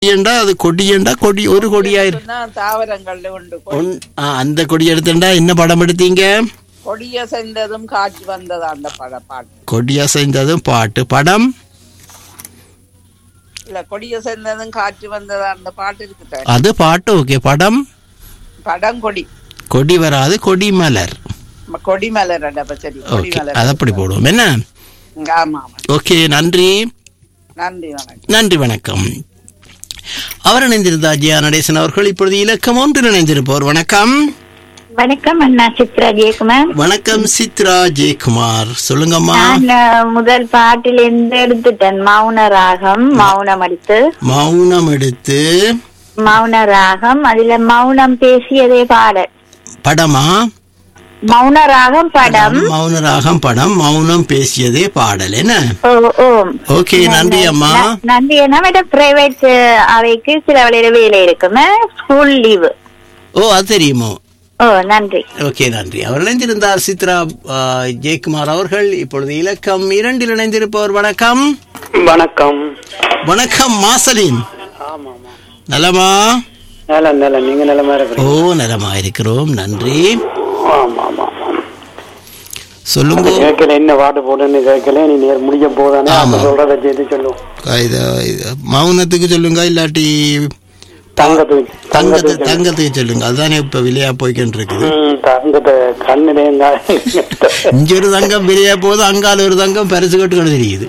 கொடியண்டா அது கொடியண்டா கொடி ஒரு கொடியாயிரு சொன்னா தாவரங்கள்ல உண்டு கொ- ஒன்- ஆ, அந்த கொடி எடுத்துண்டா என்ன படம் எடுத்தீங்க கொடிய சென்றதும் காட்சி வந்தது அந்த பட பாட்டு கொடியா செஞ்சதும் பாட்டு படம் இல்ல கொடிய சென்றதும் காட்சி வந்தது அந்த பாட்டு இருக்குது அது பாட்டு ஓகே படம் படம் கொடி கொடி வராது கொடி மலர் ம- கொடி மலர் அடப்ப சரி கொடி ஓகே மலர் அது அப்படி போடுவோம் என்ன ஆமா ஆமா ஓகே நன்றி நன்றி வணக்கம் நன்றி வணக்கம் அவர் இணைந்திருந்தார் ஜியா நடேசன் அவர்கள் இப்பொழுது இலக்கம் ஒன்றில் இணைந்திருப்பவர் வணக்கம் வணக்கம் அண்ணா சித்ரா ஜெயக்குமார் வணக்கம் சித்ரா ஜெயக்குமார் சொல்லுங்கம்மா நான் அஹ், முதல் பாட்டிலிருந்து எடுத்துட்டேன் மௌன ராகம் மௌனம் அடித்து மௌனம் எடுத்து மௌன ராகம் அதுல மௌனம் பேசியதே பாடல் படமா மௌன ராகம் படம் மௌன ராகம் படம் மௌனம் பேசியதே பாடல் என்ன ஓ ஓ ஓகே நன்றி அம்மா ந- நன்றி அண்ணா மேடம் பிரைவேட் அவைக்கு சில வழியில வேலை இருக்குமே ஸ்கூல் லீவு ஓ அது தெரியுமோ ஓ நன்றி ஓகே நன்றி அவர் இணைந்திருந்தார் சித்ரா ஆ, ஜெயக்குமார் அவர்கள் இப்பொழுது இலக்கம் இரண்டில் இணைந்திருப்பவர் வணக்கம் வணக்கம் வணக்கம் மாசலின் ஆமா ஆமா நலமா நல்ல நல்ல நீங்க நிலமா ஓ இருக்கிறீங்க நலமா இருக்கிறோம் நன்றி ஆமா ஆமா ஆமா. சொல்லுங்க கேட்கல என்ன பாட்டு போடுன்னு கேட்கல நீ நேர் முடிய போதானே ஆமா. அப்ப சொல்றத செய்து சொல்லுவோம் இது இது மௌனத்துக்கு சொல்லுங்க இல்லாட்டி தங்கத்துக்கு தங்கத்து தங்கத்துக்கு தங்கத்துக்கு சொல்லுங்க அதுதானே இப்ப விலையா போய்கிட்டு இருக்குது ம், தங்கத்தை கண்ணுல இங்க ஒரு தங்கம் விலையா போகுது அங்கால ஒரு தங்கம் பரிசு கட்டுக்கணும் தெரியுது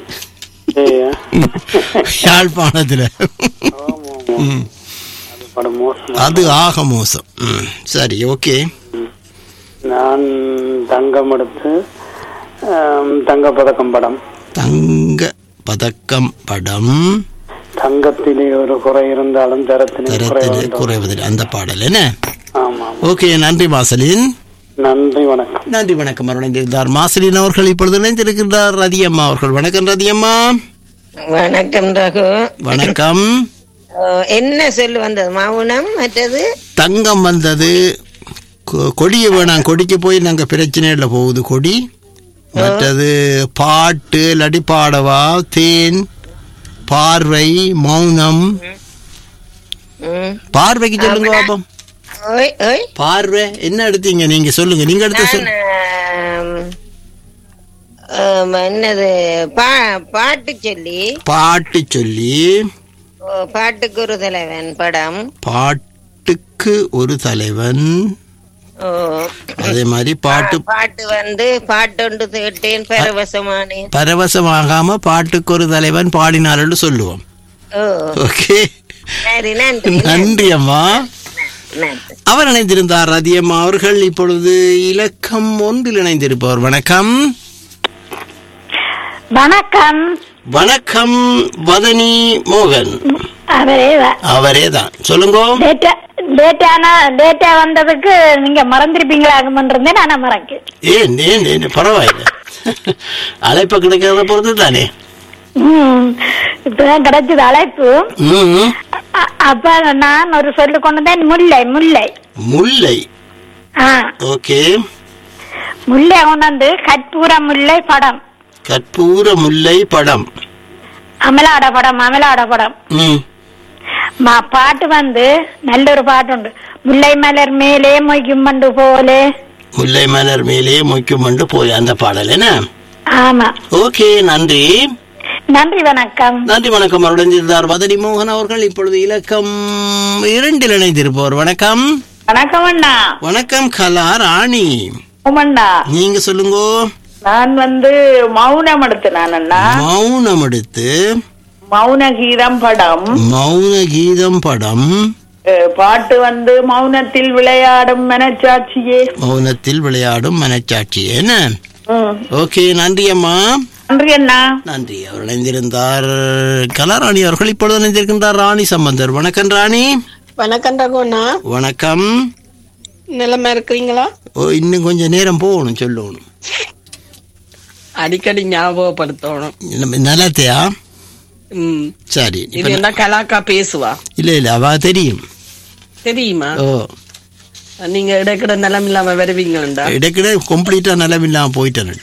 யாழ்ப்பாணத்துல ம். படம் மோசம் அது ஆக மோசம் ம். சரி ஓகே நான் தங்கம் எடுத்து ஆம், தங்க பதக்கம் படம் தங்க பதக்கம் படம் தங்கத்திலே ஒரு குறை இருந்தாலும் தரத்திலே குறை தரத்திலே வேண்டும். குறைவதில் அந்த பாடல் என்ன ஆமா ஆமா. ஓகே நன்றி மாசலின் நன்றி வணக்கம் நன்றி வணக்கம் அருணைந்திருந்தார் மாசலின் அவர்கள் இப்பொழுது இணைந்திருக்கின்றார் ரதியம்மா அவர்கள் வணக்கம் ரதியம்மா வணக்கம் ரகு வணக்கம் அஹ், என்ன சொல்லு வந்தது மௌனம் மற்றது தங்கம் வந்தது கொ- கொடியை வேணாம் கொடிக்கு போய் நாங்க பிரச்சனையில போகுது கொடி மற்றது பாட்டு இல்லாட்டி பாடவா தேன் பார்வை மௌனம் ம். பார்வைக்கு சொல்லுங்க பாப்போம் ஓய் ஓய் பார்வை என்ன எடுத்தீங்க நீங்க சொல்லுங்க நீங்க எடுத்து நான், சொல் ஆம், ஆம், என்னது பா பாட்டு சொல்லி பாட்டு சொல்லி ஓ, பாட்டுக்கு ஒரு தலைவன் படம் பாட்டுக்கு ஒரு தலைவன் ஓ அதே மாதிரி பாட்டு பாட்டு வந்து பாட்டொண்டு கேட்டேன் பரவசமானேன் பரவசமாகாம பாட்டுக்கு ஒரு தலைவன் பாடினார்னு சொல்லுவோம் ஓ ஓகே சரி நன்றி நன்றி அம்மா நன்றி அவர் இணைந்திருந்தார் ரதியம்மா அவர்கள் இப்பொழுது இலக்கம் ஒன்றில் இணைந்திருப்பவர் வணக்கம் வணக்கம் வணக்கம் வதனி மோகன் அவரே அவரே தான் சொல்லுங்க டேட்டா டேட்டானா டேட்டா வந்ததுக்கு நீங்க மறந்துருப்பீங்களாகுமன் இருந்தேன் ஆனா மறக்கு ஏன் ஏன் ஏன் பரவாயில்ல அழைப்ப கிடைக்கிறத பொறுத்து தானே ம் இப்பதான் கிடைச்சது அழைப்பு ம். அ- அப்ப நான் ஒரு சொல்லு கொண்டு வந்தேன் முல்லை முல்லை முல்லை ஆ ஓகே முல்லை கொண்டாந்து கற்பூர முல்லை படம் கற்பூர முல்லை படம் அமலாட படம் அமலாட படம் ம் மா- பாட்டு வந்து நல்ல ஒரு பாட்டு உண்டு முல்லை மலர் மேலே மொய்க்கும் மண்டு போலே முல்லை மலர் மேலே மொய்க்குமண்டு போய் அந்த பாடல் என்ன ஆமா ஓகே நன்றி நன்றி வணக்கம் நன்றி வணக்கம் அருடைந்திருந்தார் வதனி மோகன் அவர்கள் இப்பொழுது இலக்கம் இரண்டில் இணைந்திருப்பவர் வணக்கம் வணக்கம் அண்ணா வணக்கம் கலா ராணி உமண்ணா நீங்க சொல்லுங்க நான் வந்து மௌனம் எடுத்தேன் அண்ணா மௌனம் எடுத்து மௌன கீதம் படம் மௌன கீதம் படம் அஹ், பாட்டு வந்து மௌனத்தில் விளையாடும் மனச்சாட்சியே மௌனத்தில் விளையாடும் மனச்சாட்சி என்ன ம். ஓகே நன்றி அம்மா நன்றி அண்ணா நன்றி அவர் இணைந்திருந்தார் கலாராணி அவர்கள் இப்பொழுது இணைந்திருக்கின்றார் ராணி சம்பந்தர் வணக்கம் ராணி வணக்கம் ரகுண்ணா வணக்கம் நிலைமை இருக்கிறீங்களா ஓ இன்னும் கொஞ்சம் நேரம் போகணும் சொல்லணும் அடிக்கடி ஞாபகப்படுத்தணும் நம்ம நலத்தையா ம் சரி இது இப்ப என்ன கலாக்கா பேசுவா இல்ல இல்ல அவ தெரியும் தெரியுமா ஓ நீங்க இடைக்கிட நிலம் இல்லாம வருவீங்களா இடைக்கிட கம்ப்ளீட்டா நிலம் இல்லாம போயிட்டேன்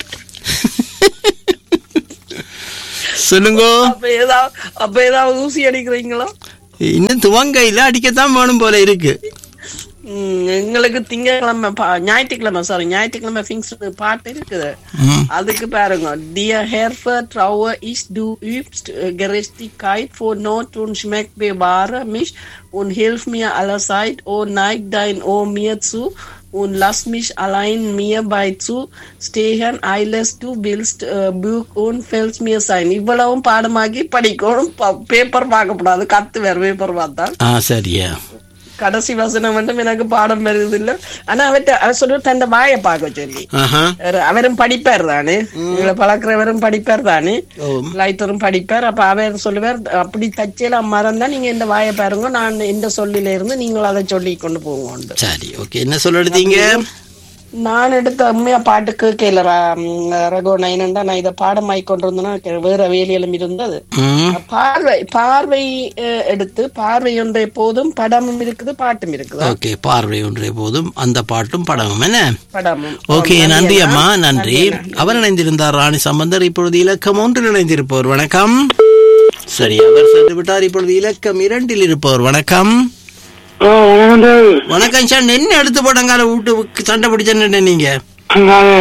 சொல்லுங்க அப்ப ஏதாவது அப்ப ஏதாவது ஊசி அடிக்கிறீங்களா இன்னும் துவங்கையில் அடிக்கத்தான் வேணும் போல இருக்கு ம், எங்களுக்கு திங்கக்கிழமை பா- ஞாயிற்றுக்கிழமை சாரி ஞாயிற்றுக்கிழமை ஃபிங்ஸ் பாட்டு இருக்குது ம். அதுக்கு பாருங்க Dear Herfer Trauer ich du übst äh, Gerechtigkeit vor Not und schmeckt bewahre mich und hilf mir allerzeit oh neig dein Ohr mir zu und lass mich allein mir bei zu stehen eiles du willst äh, Buch und fällst mir sein இவ்வளவும் பாடமாக்கி படிக்கணும் paper பார்க்கக்கூடாது கத்து வேற paper பார்த்தா ஆ சரியா கடைசி வசனம் மட்டும் எனக்கு பாடம் வருது இல்ல ஆனா அவர்கிட்ட அவர் சொல்லி தந்த வாயை பார்க்க சொல்லி ஆஹா அவரு- அவரும் படிப்பார் தானே எங்களை பழக்கிறவரும் படிப்பார் தானே ஓம். லைத்தரும் படிப்பார் அப்ப அவர் சொல்லுவார் அப்படி தச்சையில மறந்தா நீங்க இந்த வாயை பாருங்க நான் இந்த சொல்லில இருந்து நீங்கள் அதை சொல்லி கொண்டு போங்க சரி ஓகே என்ன சொல்ல எடுத்தீங்க நான் எடுத்த உண்மையா பாட்டு கேட்கல ரகோ நைனண்டா நான் இதை பாடமாய் கொண்டு வந்தேன்னா எனக்கு வேற வேலையிலும் இருந்தது ம் பார்வை பார்வை அஹ், எடுத்து பார்வை ஒன்றை போதும் படமும் இருக்குது பாட்டும் இருக்குது ஓகே பார்வை ஒன்றே போதும் அந்த பாட்டும் படமும் என்ன படமும் ஓகே நன்றி அம்மா நன்றி அவர் இணைந்திருந்தார் ராணி சம்பந்தர் இப்பொழுது இலக்கம் ஒன்றில் இணைந்திருப்பவர் வணக்கம் சரி அவர் சென்று விட்டார் இப்பொழுது இலக்கம் இரண்டில் இருப்பவர் வணக்கம் ஓ வணக்கம் தேவி வணக்கம் சார் என்ன எடுத்து போட்டங்கால வீட்டு சண்டை பிடிச்சேன்னு நீங்க அங்கால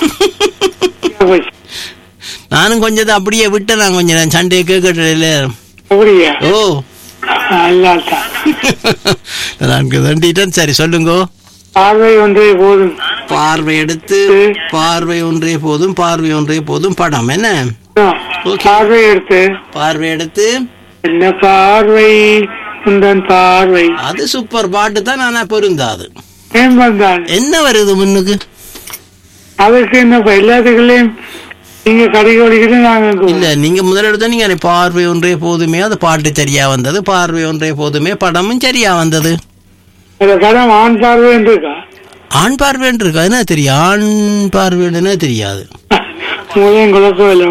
போச்சு. நானும் கொஞ்சம் தான் அப்படியே விட்டேன் நான் கொஞ்சம் நான் சண்டையை கேட்கல அப்படியா ஓ அல்லாத்தான் நான் தண்டிட்டேன் சரி சொல்லுங்க பார்வை ஒன்றே போதும் பார்வை எடுத்து பார்வை ஒன்றே போதும் பார்வை ஒன்றே போதும் படம் என்ன ஆ, ஓகே. பார்வை எடுத்து பார்வை எடுத்து என்ன பார்வை உந்தன் பார்வை அது சூப்பர் பாட்டு தான் ஆனா பொருந்தாது ஏன் வந்தான் என்ன வருது முன்னுக்கு அதுக்கு என்ன இப்ப எல்லாத்துக்குள்ளேயும் நீங்க கடைக்கு ஓடிக்கிட்டு நாங்க இங்க இல்ல நீங்க முதல்ல எடுத்த நீங்க பார்வை ஒன்றே போதுமே அது பாட்டு சரியா வந்தது பார்வை ஒன்றே போதுமே படமும் சரியா வந்தது இந்த படம் ஆண் பார்வை இருக்கா ஆண் பார்வைன்னு இருக்கா என்ன தெரியும் ஆண் பார்வைன்னு தெரியாது மூலையும் குழப்பம் இல்லை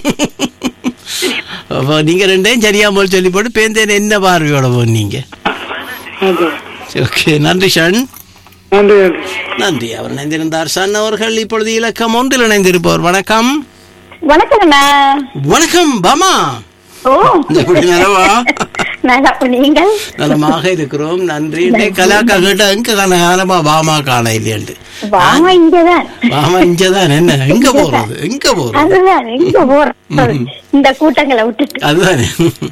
அப்போ நீங்க ரெண்டையும் சரியா போல் சொல்லி போட்டு பேந்தேன் என்ன பார்வையோட போனீங்க அதான். ஓகே நன்றி ஷன் நன்றி நன்றி நன்றி அவர் இணைந்திருந்தார் சன் அவர்கள் இப்பொழுது இலக்கம் ஒன்றில் இணைந்திருப்பவர் வணக்கம் வணக்கங்கண்ணா வணக்கம் பாமா ஓ எப்படி நலமா நல்லா நீங்கள் நலமாக இருக்கிறோம் நன்றி டே கலாக்கா கேட்டா எங்க காண காலமா பாமா காண இல்லையண்டு வாமா இங்கதான் பாமா இங்கதான் என்ன எங்க போறது எங்க போறது அதுதான் எங்க போறோம் இந்த கூட்டங்களை விட்டுட்டு அதுதானே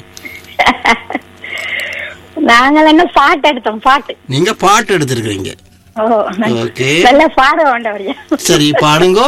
நாங்கள் என்ன பாட்டு எடுத்தோம் பாட்டு நீங்க பாட்டு எடுத்திருக்கிறீங்க ஓ ஓகே நல்ல பாட வேண்டவரியா சரி பாடுங்கோ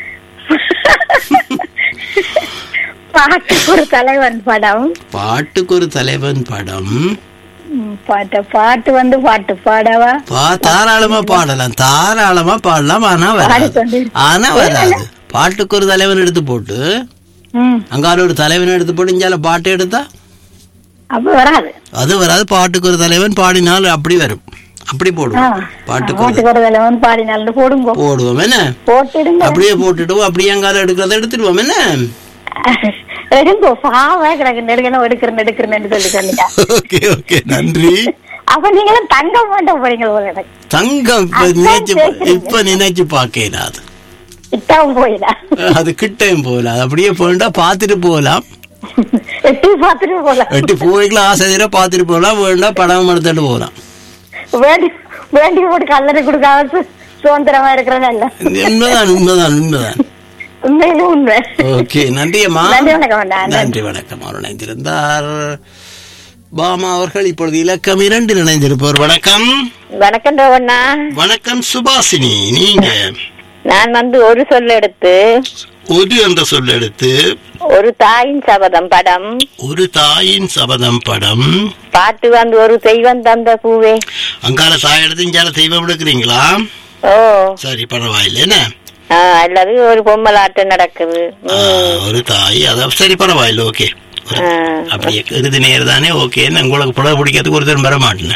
பாட்டு ஒரு தலைவன் படம் பாட்டுக்கு ஒரு தலைவன் படம் ம், பாட்டு பாட்டு வந்து பாட்டு பாடவா பா தாராளமா பாடலாம் தாராளமா பாடலாம் ஆனா வராது பாடிக்கொண்டு. ஆனா வராது பாட்டுக்கு ஒரு தலைவன் எடுத்து போட்டு ம் அங்கால ஒரு தலைவன் எடுத்து போட்டு இஞ்சால பாட்டு எடுத்தா அப்ப வராது அது வராது பாட்டுக்கு ஒரு தலைவன் பாடினால் அப்படி வரும் அப்படி ஆ. போடுவோம் பாட்டுக்கு ஒரு பாட்டுக்கு ஒரு தலைவன் பாடினாலும் போடுங்க போடுவோம் என்ன போட்டுடுங்க அப்படியே போட்டுடுவோம் அப்படியே அங்கால எடுக்கிறத எடுத்துடுவோம் என்ன எடுங்கோ பாவா கிடக்கு நெடுக்கணும் எடுக்கிறேன் எடுக்கிறேன்னு சொல்லி சொல்லிட்டா ஓகே ஓகே நன்றி அப்ப நீங்களும் தங்க மாட்டோம் போறீங்க போல எனக்கு தங்கம் இப்ப அதான் நினைச்சு பா- கேக்குறீங்க. இப்ப நினைச்சு பார்க்கல அது இட்டாவும் போயிடா அது கிட்டையும் போகலாம் அது அப்படியே போயிட்டா பார்த்துட்டு போகலாம் எட்டி பார்த்துட்டு போலாம் எட்டி போய்க்கலாம் ஆசை தீர பார்த்துட்டு போகலாம் வேண்டாம் படம் எடுத்துட்டு போகலாம் வேண்டி வேண்டி போட்டு கல்லறை கொடுக்காத சு- சுதந்திரமா இருக்கிறதல்ல உண்மைதான் உண்மைதான் உண்மைதான் உண்மையிலும் உண்மை ஓகே நன்றி அம்மா நன்றி வணக்கம் அண்ணா. நன்றி. நன்றி வணக்கம் அவர் இணைந்திருந்தார் பாமா அவர்கள் இப்பொழுது இலக்கம் இரண்டில் இணைந்திருப்பவர் வணக்கம் வணக்கம் ரோவண்ணா வணக்கம் சுபாசினி நீங்க நான் வந்து ஒரு சொல் எடுத்து ஒரு என்ற சொல் எடுத்து ஒரு தாயின் சபதம் படம் ஒரு தாயின் சபதம் படம் பாட்டு வந்து ஒரு தெய்வம் தந்த பூவே அங்கால தாய் எடுத்து இங்கால தெய்வம் எடுக்கிறீங்களா ஓ சரி பரவாயில்ல என்ன ஆ, அல்லது ஒரு பொம்மலாட்டம் நடக்குது ஆ, ஒரு தாய் அதான் சரி பரவாயில்ல ஓகே ஆ. அப்படியே இறுதி நேரம் தானே ஓகே உங்களுக்கு புடவை பிடிக்கிறதுக்கு ஒருத்தர் வர மாட்டேன்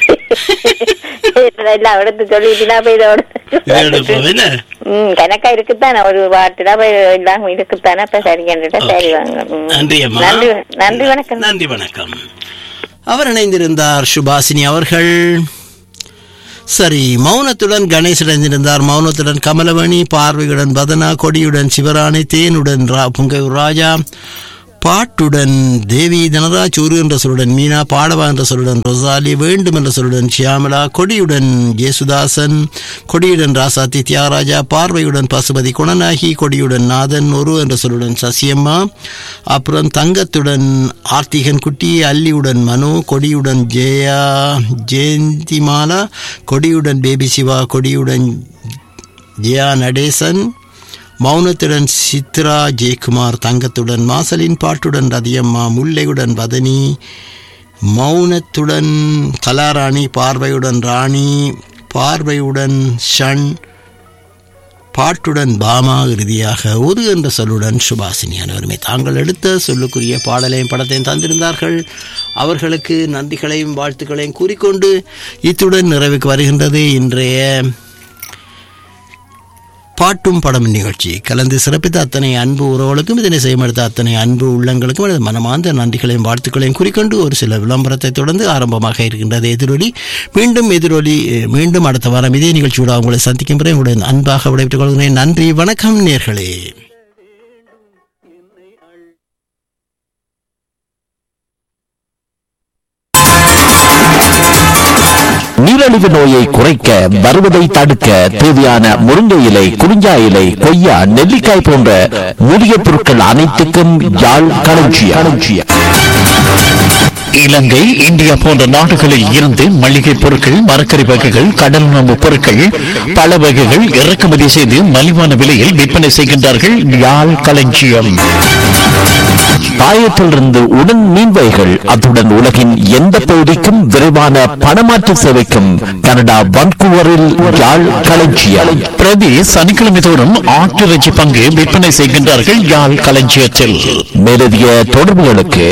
எல்லாம் எடுத்து சொல்லிட்டுனா போய் இதோட எடுப்போம் என்ன ம் கணக்கா இருக்குத்தானே ஒரு பாட்டுதான் போய் எல்லாம் இருக்குத்தானே அப்ப சரி கண்டுட்டா சரி வாங்க ம். நன்றி அம்மா நன்றி நன்றி வணக்கம் நன்றி வணக்கம் அவர் இணைந்திருந்தார் சுபாசினி அவர்கள் சரி மௌனத்துடன் கணேஷ் இணைந்திருந்தார் மௌனத்துடன் கமலவணி பார்வையுடன் பதனா கொடியுடன் சிவராணி தேனுடன் ரா புங்கையூர் ராஜா பாட்டுடன் தேவி தனராஜ் ஒரு என்ற சொல்லுடன் மீனா பாடவா என்ற சொல்லுடன் ரொசாலி வேண்டும் என்ற சொல்லுடன் ஷியாமலா கொடியுடன் ஜேசுதாசன் கொடியுடன் ராசாத்தி தியாகராஜா பார்வையுடன் பசுபதி குணநாயகி கொடியுடன் நாதன் ஒரு என்ற சொல்லுடன் சசியம்மா அப்புறம் தங்கத்துடன் ஆர்த்திகன் குட்டி அல்லியுடன் மனு கொடியுடன் ஜெயா ஜெயந்திமாலா கொடியுடன் பேபி சிவா கொடியுடன் ஜெயா நடேசன் மௌனத்துடன் சித்ரா ஜெயக்குமார் தங்கத்துடன் மாசலின் பாட்டுடன் ரதியம்மா முல்லையுடன் வதனி மௌனத்துடன் கலாராணி பார்வையுடன் ராணி பார்வையுடன் ஷண் பாட்டுடன் பாமா இறுதியாக ஒரு என்ற சொல்லுடன் சுபாசினி அனைவருமே தாங்கள் எடுத்த சொல்லுக்குரிய பாடலையும் படத்தையும் தந்திருந்தார்கள் அவர்களுக்கு நன்றிகளையும் வாழ்த்துக்களையும் கூறிக்கொண்டு இத்துடன் நிறைவுக்கு வருகின்றது இன்றைய பாட்டும் படம் நிகழ்ச்சி கலந்து சிறப்பித்த அத்தனை அன்பு உறவுகளுக்கும் இதனை செய்யமெடுத்த அத்தனை அன்பு உள்ளங்களுக்கும் எனது மனமார்ந்த நன்றிகளையும் வாழ்த்துக்களையும் குறிக்கொண்டு ஒரு சில விளம்பரத்தை தொடர்ந்து ஆரம்பமாக இருக்கின்றது எதிரொலி மீண்டும் எதிரொலி மீண்டும் அடுத்த வாரம் இதே நிகழ்ச்சியோட உங்களை சந்திக்கும் பிறகு உங்களுடைய அன்பாக விடைபெற்றுக் கொள்கிறேன் நன்றி வணக்கம் நேர்களே நீரழிவு நோயை குறைக்க வருவதை தடுக்க தேவையான முருங்கை இலை குறிஞ்சா இலை கொய்யா நெல்லிக்காய் போன்ற மூலிகை பொருட்கள் அனைத்துக்கும் யாழ் களஞ்சியம் இலங்கை இந்தியா போன்ற நாடுகளில் இருந்து மளிகை பொருட்கள் மரக்கறி வகைகள் கடல் உணவு பொருட்கள் பல வகைகள் இறக்குமதி செய்து மலிவான விலையில் விற்பனை செய்கின்றார்கள் யாழ் களஞ்சியம் பாயத்திலிருந்து உடன் மீன்வைகள் அத்துடன் உலகின் எந்த பகுதிக்கும் விரைவான பணமாற்று சேவைக்கும் கனடா வன்கூவரில் யாழ் களஞ்சியம் பிரதி சனிக்கிழமை தோறும் ஆட்டிறைச்சி பங்கு விற்பனை செய்கின்றார்கள் யாழ் களஞ்சியத்தில் மேலதிக தொடர்புகளுக்கு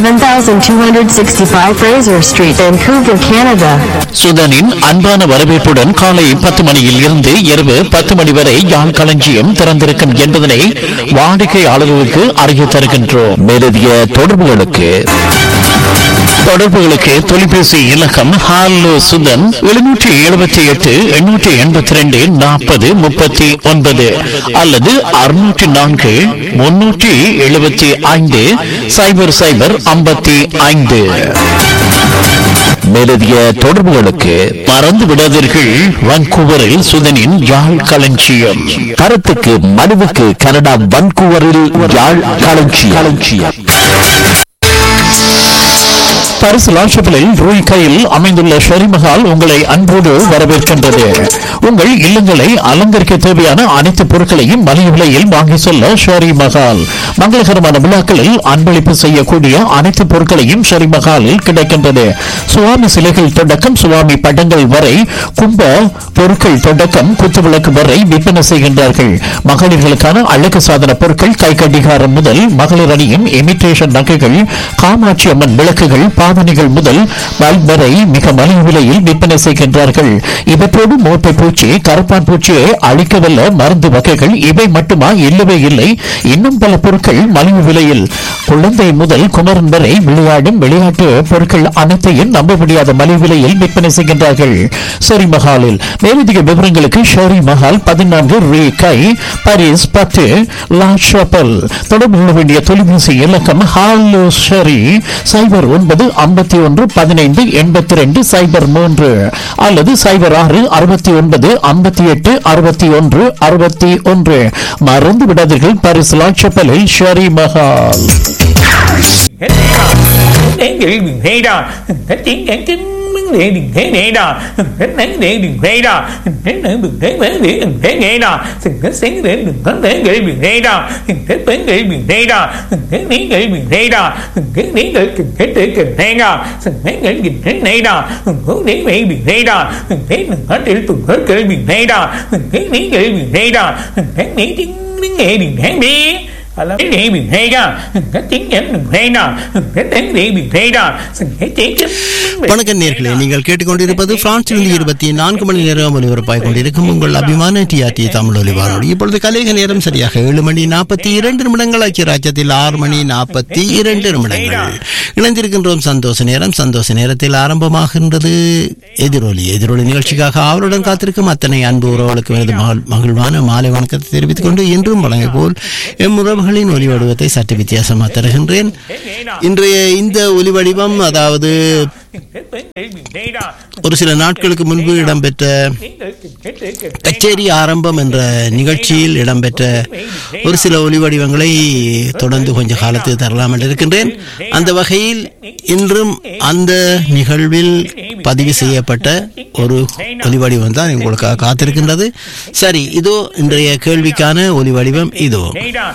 7265 Fraser Street, Vancouver, Canada. சுதனின் அன்பான வரவேற்புடன் காலை பத்து மணியில் இருந்து இரவு பத்து மணி வரை யாழ் களஞ்சியம் திறந்திருக்கும் என்பதனை வாடிக்கையாளர்களுக்கு அறிய தருகின்றோம் மேலதிக தொடர்புகளுக்கு தொடர்புகளுக்கு தொலைபேசி இலக்கம் ஹாலோ சுதன் எழுநூற்றி எழுபத்தி எட்டு எண்ணூற்றி எண்பத்தி ரெண்டு நாற்பது முப்பத்தி ஒன்பது அல்லது அறுநூற்றி நான்கு முன்னூற்றி எழுபத்தி ஐந்து சைபர் சைபர் ஐம்பத்தி ஐந்து மேலதிக தொடர்புகளுக்கு மறந்து விடாதீர்கள் வான்கூவரில் சுதனின் யாழ் களஞ்சியம் கருத்துக்கு மனுவுக்கு கனடா வான்கூவரில் யாழ் களஞ்சியம் களஞ்சியம் பரிசு லாஷப்பிளில் ரூய் கையில் அமைந்துள்ள ஷெரிமஹால் உங்களை அன்போடு வரவேற்கின்றது உங்கள் இல்லங்களை அலங்கரிக்க தேவையான அனைத்து பொருட்களையும் மலிவு விலையில் வாங்கி செல்ல ஷெரி மஹால் மங்களகரமான விழாக்களில் அன்பளிப்பு செய்யக்கூடிய அனைத்து பொருட்களையும் ஷெரி மஹாலில் கிடைக்கின்றது சுவாமி சிலைகள் தொடக்கம் சுவாமி படங்கள் வரை கும்ப பொருட்கள் தொடக்கம் குத்துவிளக்கு வரை விற்பனை செய்கின்றார்கள் மகளிர்களுக்கான அழகு சாதன பொருட்கள் கை கடிகாரம் முதல் மகளிர் அணியும் இமிட்டேஷன் நகைகள் காமாட்சி அம்மன் விளக்குகள் பாவனைகள் முதல் பல்ப் வரை மிக மலிவு விலையில் விற்பனை செய்கின்றார்கள் இவற்றோடு மோட்டை பூச்சி கருப்பான் பூச்சியை அழிக்கவல்ல மருந்து வகைகள் இவை மட்டுமா இல்லவே இல்லை இன்னும் பல பொருட்கள் மலிவு விலையில் குழந்தை முதல் குமரன் வரை விளையாடும் விளையாட்டு பொருட்கள் அனைத்தையும் நம்ப முடியாத மலிவு விலையில் விற்பனை செய்கின்றார்கள் ஷெரி மஹாலில் மேலதிக விவரங்களுக்கு ஷெரி மஹால் பதினான்கு ரே கை பாரிஸ் பத்து லா ஷாப்பல் தொடர்பு கொள்ள வேண்டிய தொலைபேசி இலக்கம் ஹாலோ ஷெரி சைபர் ஒன்பது ஐம்பத்தி ஒன்று பதினைந்து எண்பத்தி ரெண்டு சைபர் மூன்று அல்லது சைபர் ஆறு அறுபத்தி ஒன்பது ஐம்பத்தி எட்டு அறுபத்தி ஒன்று அறுபத்தி ஒன்று மறந்து விடாதீர்கள் பாரிஸ் லா ஷாப்பலில் ஷெரி மஹால் đến để đừng hay đó cái tiếng cái cái để đừng thế này đó cái nắng để đừng hay đó cái nắng đừng thế để để đừng thế này đó từng cái sáng để đừng có thế để đừng hay đó từng cái bến để đừng hay đó từng cái nến để đừng hay đó từng cái nến để từng cái để đừng hay đó từng cái để đừng thế này đó từng cái nến để đừng hay đó từng cái đừng có để từng cái để đừng hay đó từng cái nến để đừng hay đó từng cái nến tiếng nến để đừng hay đi cái gì bị hay đó cái tiếng nhẫn đừng hay đó cái tiếng gì bị hay đó cái tiếng வணக்கம் நேர்களே நீங்கள் கேட்டுக்கொண்டிருப்பது பிரான்சிலிருந்து இருபத்தி நான்கு மணி நேரம் ஒலிபரப்பாய் கொண்டிருக்கும் உங்கள் அபிமான டிஆர்டி தமிழ் ஒலி வானொலி இப்பொழுது கலைக நேரம் சரியாக ஏழு மணி நாற்பத்தி இரண்டு நிமிடங்கள் ஐக்கிய ராஜ்யத்தில் ஆறு மணி நாற்பத்தி இரண்டு நிமிடங்கள் இணைந்திருக்கின்றோம் சந்தோஷ நேரம் சந்தோஷ நேரத்தில் ஆரம்பமாகின்றது எதிரொலி எதிரொலி நிகழ்ச்சிக்காக அவருடன் காத்திருக்கும் அத்தனை அன்பு உறவுகளுக்கு எனது மகள் மகிழ்வான மாலை வணக்கத்தை தெரிவித்துக் கொண்டு இன்றும் வழங்கி போல் எம் உறவுகள் உறவுகளின் ஒலி வடிவத்தை சற்று வித்தியாசமாக தருகின்றேன் இன்றைய இந்த ஒலி வடிவம் அதாவது ஒரு சில நாட்களுக்கு முன்பு இடம்பெற்ற கச்சேரி ஆரம்பம் என்ற நிகழ்ச்சியில் இடம்பெற்ற ஒரு சில ஒலி வடிவங்களை தொடர்ந்து கொஞ்ச காலத்துக்கு தரலாம் என்று இருக்கின்றேன் அந்த வகையில் இன்றும் அந்த நிகழ்வில் பதிவு செய்யப்பட்ட ஒரு ஒலி வடிவம் தான் உங்களுக்காக காத்திருக்கின்றது சரி இதோ இன்றைய கேள்விக்கான ஒலி வடிவம் இதோ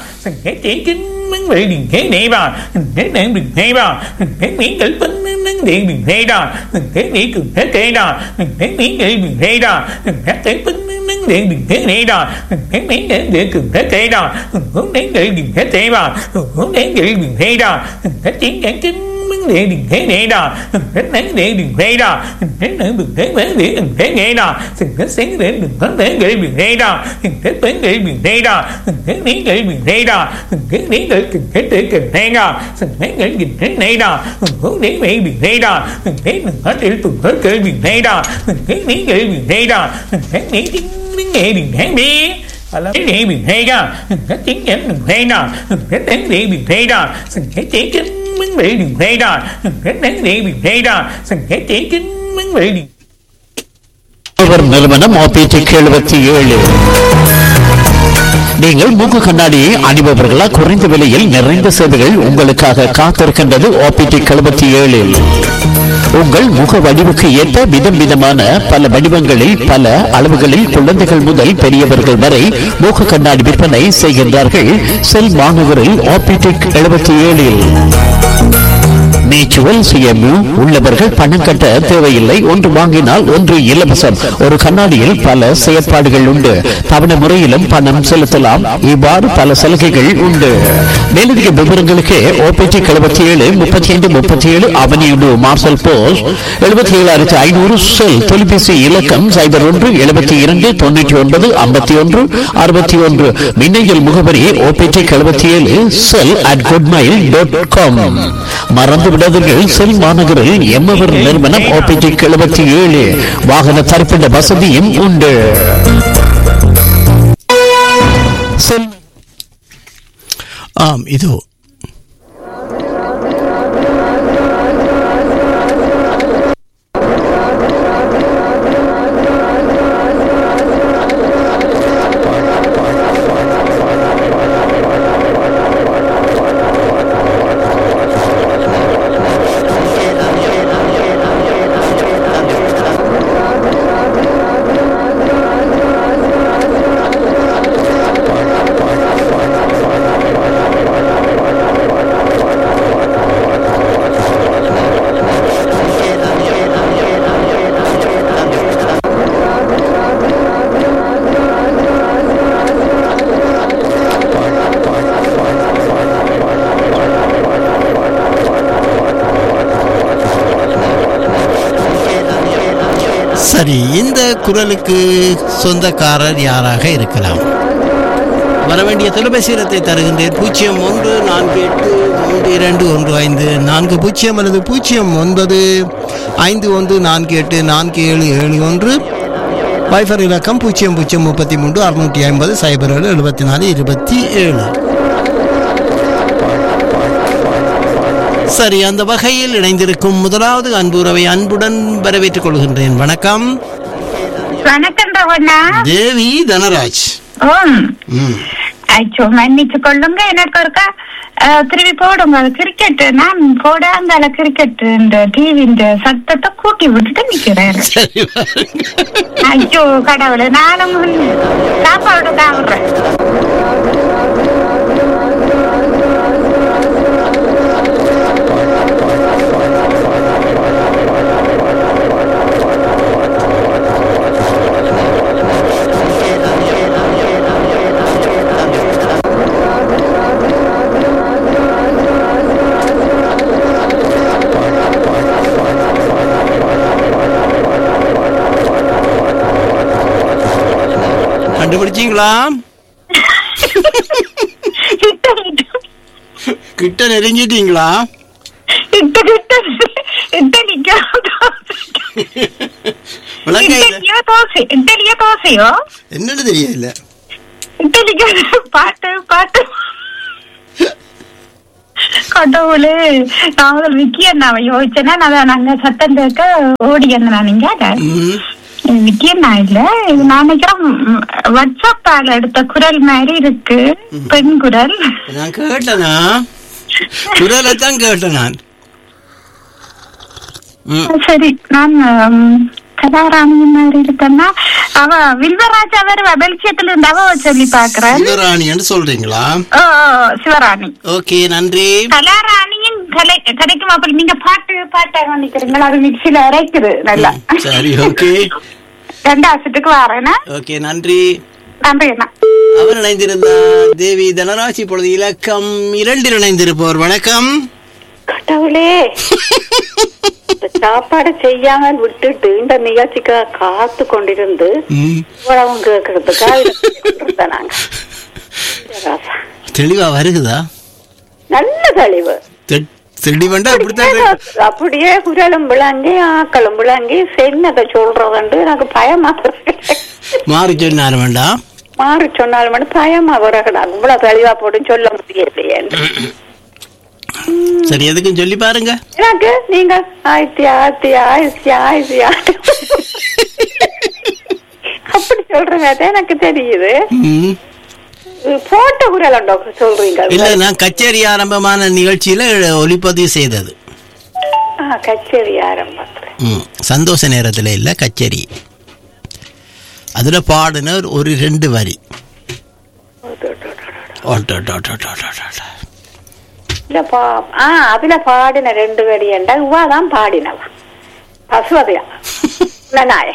அவர் நிறுவனம் ஆபிடிக் எழுபத்தி ஏழு நீங்கள் மூக்கு கண்ணாடியை அணிபவர்களா குறைந்த விலையில் நிறைந்த சேவைகள் உங்களுக்காக காத்திருக்கின்றது ஆபிடிக் எழுபத்தி ஏழில் உங்கள் முக வடிவுக்கு ஏற்ப விதம் விதமான பல வடிவங்களில் பல அளவுகளில் குழந்தைகள் முதல் பெரியவர்கள் வரை மூக்கு கண்ணாடி விற்பனை செய்கின்றார்கள் செல் மாநகரில் ஆபிடிக் எழுபத்தி ஏழில் நேச்சுரல் சுயமு உள்ளவர்கள் பணம் கட்ட தேவையில்லை ஒன்று வாங்கினால் ஒன்று இலவசம் ஒரு கண்ணாடியில் பல செயற்பாடுகள் உண்டு தவணை முறையிலும் பணம் செலுத்தலாம் இவ்வாறு பல சலுகைகள் உண்டு மேலதிக விவரங்களுக்கு ஓபிடி எழுபத்தி ஏழு முப்பத்தி ஐந்து முப்பத்தி ஏழு அவனியுடு மார்சல் போஸ் எழுபத்தி ஏழாயிரத்தி ஐநூறு செல் தொலைபேசி இலக்கம் சைபர் ஒன்று எழுபத்தி இரண்டு தொண்ணூற்றி ஒன்பது ஐம்பத்தி ஒன்று அறுபத்தி ஒன்று மின்னஞ்சல் முகவரி ஓபிடி எழுபத்தி ஏழு cell at goodmail dot com மறந்து விடாதீர்கள் செல் மாநகரில் எம்மவர் நிறுவனம் ஓபிடி எழுபத்தி ஏழு வாகன தரிப்பிட வசதியும் உண்டு செல் ஆம் இதோ சரி இந்த குரலுக்கு சொந்தக்காரர் யாராக இருக்கலாம் வரவேண்டிய தொலைபேசி இடத்தை தருகின்றேன் பூஜ்ஜியம் ஒன்று நான்கு எட்டு மூன்று இரண்டு ஒன்று ஐந்து நான்கு பூஜ்ஜியம் அல்லது பூஜ்ஜியம் ஒன்பது ஐந்து ஒன்று நான்கு எட்டு நான்கு ஏழு ஏழு ஒன்று வைஃபர் இலக்கம் பூஜ்ஜியம் பூஜ்ஜியம் முப்பத்தி மூன்று அறுநூற்றி ஐம்பது சைபர் ஏழு எழுபத்தி நாலு இருபத்தி ஏழு சரி அந்த வகையில் இணைந்திருக்கும் முதலாவது அன்புறவை அன்புடன் வரவேற்றுக் கொள்கின்றேன் வணக்கம் வணக்கம் ரவண்ணா தேவி தனராஜ் ஓம் ம் ஐயோ மன்னிச்சு கொள்ளுங்க எனக்கு ஒருக்கா அஹ், திருப்பி போடுங்க கிரிக்கெட் நான் போடாங்கால கிரிக்கெட் இந்த டிவி இந்த சத்தத்தை கூட்டி விட்டுட்டு நிக்கிறேன் சரி வாருங்க. ஐயோ கடவுளே நானும் சாப்பாடு தாவுறேன் கண்டுபிடிச்சீங்களா கிட்ட கிட்ட கிட்ட நெருங்கிட்டீங்களா கிட்ட கிட்ட இட்டலிக்கோ விளங்க இல்ல இட்டலியோ தோசை இட்டலியோ தோசையோ என்னன்னு தெரியல இட்டலிக்கோ பாட்டு பாட்டு கடவுளே நான் முதல் விக்கி அண்ணாவை யோசிச்சேன்னா நான் நாங்க சத்தம் கேட்க ஓடி நான் நீங்க ம். விக்கி அண்ணா இல்ல இது நான் நினைக்கிறேன் ம், வாட்ஸ்அப்பால எடுத்த குரல் மாதிரி இருக்கு பெண் குரல் நான் கேட்டனா குரலை தான் கேட்டேன் நான் ம். சரி நான் ம், கதாராணி மாதிரி இருக்கேன்னா அவ வில்வராஜா வேற வெளிச்சத்துல இருந்து அவ சொல்லி பாக்குறேன் சிவராணின்னு சொல்றீங்களா ஓ ஓ, சிவராணி ஓகே நன்றி கலாராணியும் கலை கிடைக்கும் அப்ப நீங்க பாட்டு பாட்டா நினைக்கிறீங்களா அது மிக்சில அரைக்குது நல்லா சரி ஓகே ரெண்டாசத்துக்கு வரேன்னா ஓகே நன்றி நன்றி அண்ணா அவர் இணைந்திருந்தார் தேவி தனராசி இப்பொழுது இலக்கம் இரண்டில் இணைந்திருப்பவர் வணக்கம் கடவுளே இந்த சாப்பாடு செய்யாமல் விட்டுட்டு இந்த நிகழ்ச்சிக்காக காத்து கொண்டிருந்து ம். இவ்வளவு கேட்கறதுக்காக இதை கொண்டிருந்தோம் நாங்க ராசா. தெளிவா வருகுதா நல்ல தெளிவு தெ- தெளிவண்டா அப்படித்தான் இருக்கு. அப்படியே குரலும் விளங்கி ஆக்களும் விளங்கி சென்னதை சொல்றதுண்டு எனக்கு பயமா இருக்கு. மாறி சொன்னார் வேண்டாம் மாறி சொன்னாலும் மட்டும் பயமா வரக்கூடா இவ்வளவு தெளிவா போட்டு சொல்ல முடியலையே சரி எதுக்கும் சொல்லி பாருங்க எனக்கு நீங்க ஆயிரத்தி ஆயிரத்தி ஆயிரத்தி ஆயிரத்தி ஆயிரத்தி அப்படி சொல்றேன் எனக்கு தெரியுது ம். போட்ட குரல் உண்டோ சொல்றீங்க இல்ல நான் கச்சேரி ஆரம்பமான நிகழ்ச்சியில ஒளிப்பதிவு செய்தது ஆ, கச்சேரி ஆரம்பத்துல ம். சந்தோஷ நேரத்துல இல்ல கச்சேரி அதுல பாடினர் ஒரு ரெண்டு வரி ஓட்டோட்டோட்டோட்டோட்டோட்டோ. இல்ல பா ஆ அதுல பாடின ரெண்டு வரி என்றா இவாதான் பாடினவா பசுவதையா நாய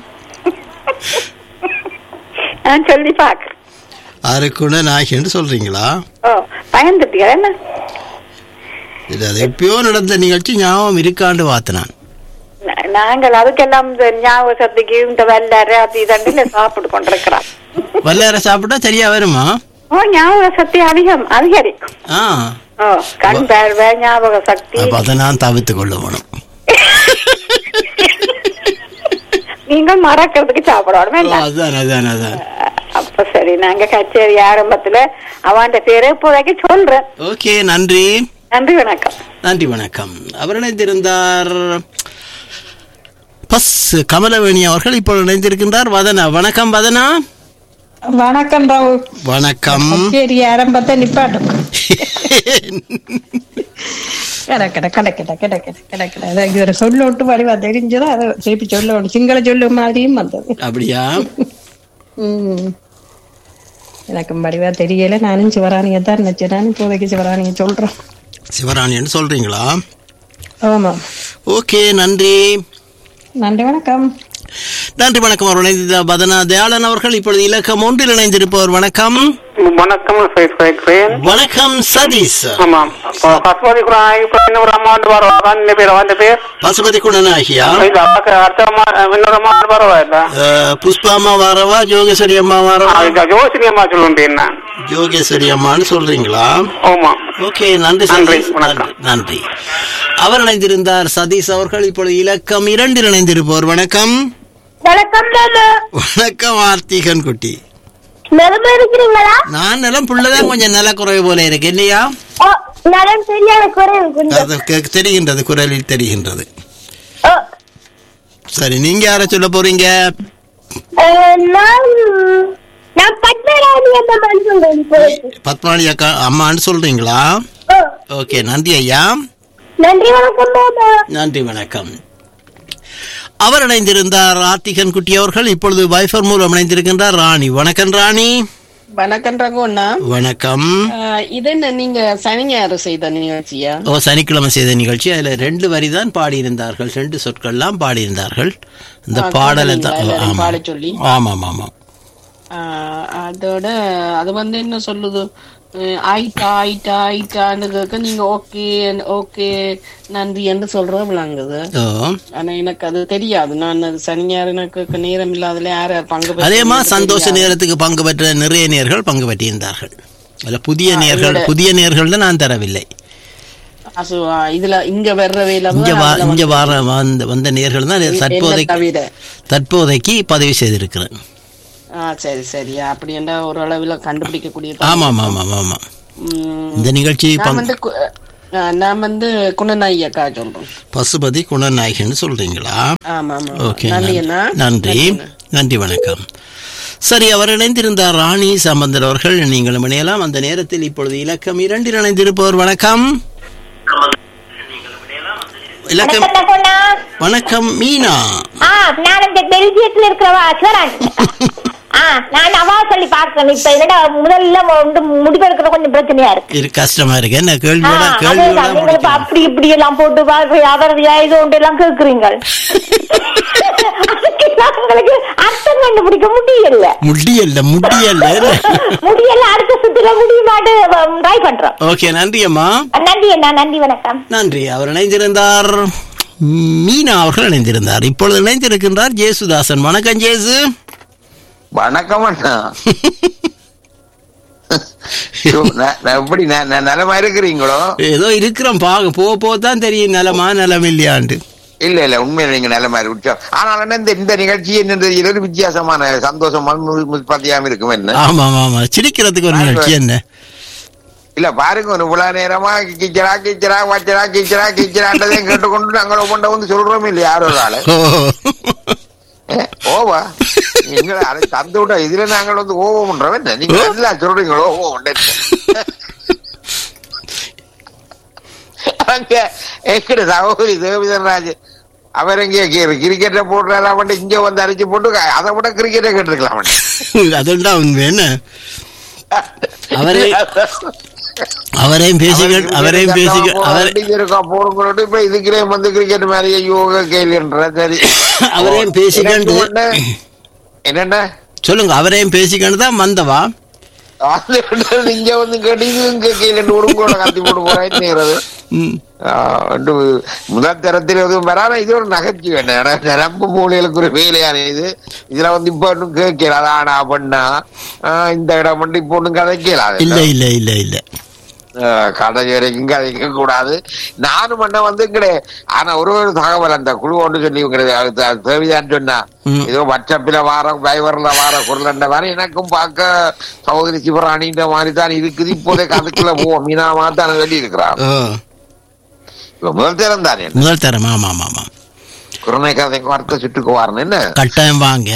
நான் சொல்லி பாக்குறேன் அரைக்குண நாயகின்னு சொல்றீங்களா ஓ பயந்துட்டீங்க என்ன இது அது எப்பயோ நடந்த நிகழ்ச்சி ஞாபகம் இருக்காண்டு வாத்தினான் நா- நாங்கள் அதுக்கெல்லாம் இந்த ஞாபக சக்திக்கு இந்த வல்லாறு அது இதண்டில சாப்பிட்டு கொண்டிருக்கிறோம் வல்லார சாப்பிட்டா சரியா வருமா ஓ ஞாபக சக்தி அதிகம் அதிகரிக்கும் ஆ ஓ கண் பார்வை ஞாபக சக்தி அப்ப அதை நான் தவிர்த்து கொள்ள வேணும் நீங்கள் மறக்கிறதுக்கு சாப்பிடணும் ஓ, வேண்டாம் அதான் அதான் அதான் அப்ப சரி நாங்க கச்சேரி ஆரம்பத்துல அவன் பேரை இப்போதைக்கு சொல்றேன் ஓகே நன்றி நன்றி வணக்கம் நன்றி வணக்கம் அவர் இணைந்திருந்தார் பஸ் கமலவேணி அவர்கள் இப்போ இணைந்திருக்கின்றார் வதனா வணக்கம் வதனா வணக்கம் ராவு வணக்கம் சரி ஆரம்பத்தை நிப்பாட்டும் கிடக்கட கிடக்கட கிடக்கட கிடக்கட அதான் இது ஒரு சொல்லோட்டு வடிவா தெரிஞ்சதா அதை திருப்பி சொல்லணும் சிங்கள சொல்லு மாதிரியும் வந்தது அப்படியா ம். எனக்கும் வடிவா தெரியல நானும் சிவராணியை தான் நினைச்சேன் நான் இப்போதைக்கு சிவராணியை சொல்றேன் சிவராணின்னு சொல்றீங்களா ஆமா ஓகே நன்றி நன்றி வணக்கம் நன்றி வணக்கம் அவர் இணைந்த வதனா தயாளன் அவர்கள் இப்பொழுது இலக்கம் ஒன்றில் இணைந்திருப்பவர் வணக்கம் வணக்கம் கேட்கிறேன் வணக்கம் சதீஷ் ஆமாம் பசுபதி கூட இன்னொரு அமௌண்ட் பரவாயில்ல இந்த பேர் அந்த பேர் பசுபதி குணநாயகியா இல்ல அப்பாக்கு அடுத்த அம்மா- இன்னொரு அமௌண்ட் பரவாயில்ல அஹ், புஷ்பாமா வாரவா ஜோகேஸ்வரி அம்மா வாரவா ஜோசினி அம்மா சொல்லுண்டேன் நான் ஜோகேஸ்வரி அம்மான்னு சொல்றீங்களா ஆமா ஓகே நன்றி சதீஷ் நன்றி நன்றி அவர் இணைந்திருந்தார் சதீஷ் அவர்கள் இப்பொழுது இலக்கம் இரண்டில் இணைந்திருப்பவர் வணக்கம் வணக்கம் வணக்கம் ஆர்த்திகன் குட்டி நிலமா இருக்கிறீங்களா நான் நிலம் புள்ளதான் கொஞ்சம் நில குறைவு போல இருக்கு இல்லையா ஓ, நலம் சரியான குறைவு கொஞ்சம் அது கே- தெரிகின்றது குரலில் தெரிகின்றது ஓ, சரி நீங்க யார சொல்ல போறீங்க அஹ், நான் நான் பத்மராணி அந்த மனுஷன் இப்போதைக்கு பத்மாவளி அக்கா அம்மான்னு சொல்றீங்களா ஓ, ஓகே நன்றி ஐயா நன்றி வணக்கம் மாமா நன்றி வணக்கம் அவர் இணைந்திருந்தார் ஆர்த்திகன் குட்டி அவர்கள் இப்பொழுது வைஃபர் மூலம் இணைந்திருக்கின்றார் ராணி வணக்கம் ராணி வணக்கம் ரகுண்ணா வணக்கம் ஆஹ் இது என்ன நீங்க சனி ஞாயிறு செய்த நிகழ்ச்சியா ஓ சனிக்கிழமை செய்த நிகழ்ச்சி அதுல ரெண்டு வரி தான் பாடியிருந்தார்கள் ரெண்டு சொற்கள்லாம் பாடியிருந்தார்கள் இந்த ஆ, பாடலை தான் கேட்டீங்களா? எல்லாரையும் ஆமா பாடச் சொல்லி? ஆமாம் ஆமாம் ஆஹ் அதோட அது வந்து என்ன சொல்லுது அஹ் ஆயிட்டா ஆயிட்டா ஆயிட்டான்னு கேட்க நீங்க ஓகே ஓகே நன்றி என்று சொல்ற விளங்குது ஓ ஆனா எனக்கு அது தெரியாது நான் அது சனி ஞாயிறு எனக்கு நேரம் இல்லாதல யார் யார் பங்கு அதே பெற்றீங்கன்னு மாதிரி சந்தோஷ தெரியாது. நேரத்துக்கு பங்கு பெற்ற நிறைய நேர்கள் பங்கு பெற்றிருந்தார்கள் அதுல புதிய ஆ, நேர்கள் இதோட- புதிய நேர்கள் தான் நான் தரவில்லை அசு, ஆ, இதுல இங்க வர்ற வேலை இங்க வா இங்க வர வந்த வந்த நேர்கள் தான் என்ன தற்போதைக்கு தவிர தற்போதைக்கு பதிவு செய்திருக்கிறேன் ஆ சரி சரி அப்படி என்றா ஒரு அளவுல கண்டுபிடிக்க கூடிய ஆமாம் ஆமாம் ஆமாம் உம், இந்த நிகழ்ச்சி நான் பங்கு வந்து கு- ஆ, நான் வந்து குணநாயகி அக்கா சொல்றேன் பசுபதி குணநாயகன்னு சொல்றீங்களா ஆமா ஆமா ஓகே நன்றி அண்ணா நன்றி நன்றி வணக்கம் சரி அவர் இணைந்திருந்தார் ராணி சம்பந்தர் அவர்கள் நீங்களும் இணையலாம் அந்த நேரத்தில் இப்பொழுது இலக்கம் இரண்டில் இணைந்திருப்பவர் வணக்கம் இலக்கம் வணக்கம் பொண்ணா. வணக்கம் மீனா ஆ நான் இந்த பெல்ஜியத்துல இருக்கிறவா சிவராணி ஆ நான் அவா சொல்லி பாக்குறேன் இப்ப என்னடா முதல்ல வந்து முடிவெடுக்கிற கொஞ்சம் பிரச்சனையா இருக்கு இது கஷ்டமா இருக்கு என்ன ஆ, கேள்வியோட அதேதான். கேள்வியோட நீங்க இப்ப அப்படி இப்படி எல்லாம் போட்டு பா- இப்ப அவர் இது ஒன்று எல்லாம் கேக்குறீங்க அதுக்கெல்லாம் உங்களுக்கு அர்த்தம் கண்டுபிடிக்க முடியல முடியல முடியல முடியல அடுத்த சுத்துல முடியுமாட்டு ட்ரை பண்றோம் ஓகே நன்றி அம்மா நன்றி அண்ணா நன்றி வணக்கம் நன்றி அவர் இணைந்திருந்தார் மீனா அவர்கள் இணைந்திருந்தார் இப்பொழுது இணைந்திருக்கின்றார் ஜேசுதாசன் வணக்கம் ஜேசு வணக்கம் அண்ணா ஐயோ, நான் நான் எப்படி நான் நான் நலமா இருக்கிறீங்களோ ஏதோ இருக்கிறோம் பாக போக போக தான் தெரியும் நலமா நலம் இல்லையாண்டு இல்ல இல்ல உண்மையில நீங்க நல்ல உற்சாகம் ஆனால் என்ன இந்த இந்த நிகழ்ச்சி என்ன தெரியல ஒரு வித்தியாசமான சந்தோஷமான முற்பத்தியாம இருக்கும் என்ன ஆமா ஆமா ஆமா சிரிக்கிறதுக்கு ஒரு நிகழ்ச்சி என்ன இல்ல பாருங்க ஒரு இவ்வளவு நேரமா கிச்சரா கிச்சரா வச்சரா கிச்சரா கிச்சரான்றதை கேட்டுக்கொண்டு நாங்கள் ஒவ்வொன்றை வந்து சொல்றோம் இல்லையா யாரோ ஒரு ஆளு ஓ ஏ, ஓவா நீங்க அதை தந்து விட்டா இதுல நாங்கள் வந்து ஓவம்ன்றவன் என்ன? நீங்க நல்லா சொல்றீங்களோ ஓவம் அங்க எங்கட சகோதரி தேவிதன்ராஜ் அவர் எங்கே கிரிக்கெட்டை போடுறாரு அவன் இங்க வந்து அரைச்சு போட்டு அதை விட கிரிக்கெட்டை கேட்டிருக்கலாம் அதுதான் உண்மை என்ன அவரே அவரையும் பேசிக்க அவரையும் பேசிக்க அவர் இருக்கா போடுங்களோட இப்ப இதுக்கிறே வந்து கிரிக்கெட் மாதிரி யோகா கேள்வின்ற சரி அவரையும் பேசிக்கண்டு என்னென்ன சொல்லுங்க அவரையும் பேசிக்கண்டு தான் வந்தவா அது இங்க வந்து கேட்டு இது இங்க கீழே உடுங்களோட கத்தி போட்டு போறாங்கிறது முதல் தரத்தில் எதுவும் வராத இது ஒரு நகைச்சுவை நர- நரம்பு மூலைகளுக்கு ஒரு வேலையான இது இதுல வந்து இப்ப ஒன்றும் கேட்கல ஆனா பண்ணா ஆஹ் இந்த இடம் மட்டும் இப்ப ஒண்ணும் கதைக்கல இல்ல இல்ல இல்ல இல்ல கதை வரைக்கும் கதைக்க கூடாது நானும் பண்ண வந்து கிடையாது ஆனா ஒரு ஒரு தகவல் அந்த குழு ஒன்று சொல்லி கிடையாது தேவைதான் சொன்னா ம். ஏதோ வாட்ஸ்அப்ல வார வைவர்ல வார குரல் வர எனக்கும் பார்க்க சகோதரி சிவராணின்ற மாதிரி தான் இருக்குது இப்போதைக்கு அதுக்குள்ள போவோம் மீனாமா தான் சொல்லி இருக்கிறான் ஓ இப்ப முதல் தரம் தானே முதல் தரம் ஆமா ஆமா ஆமா குரணை கதைக்கு வார்த்தை சுட்டுக்கு வாரணும் என்ன கட்டாயம் வாங்க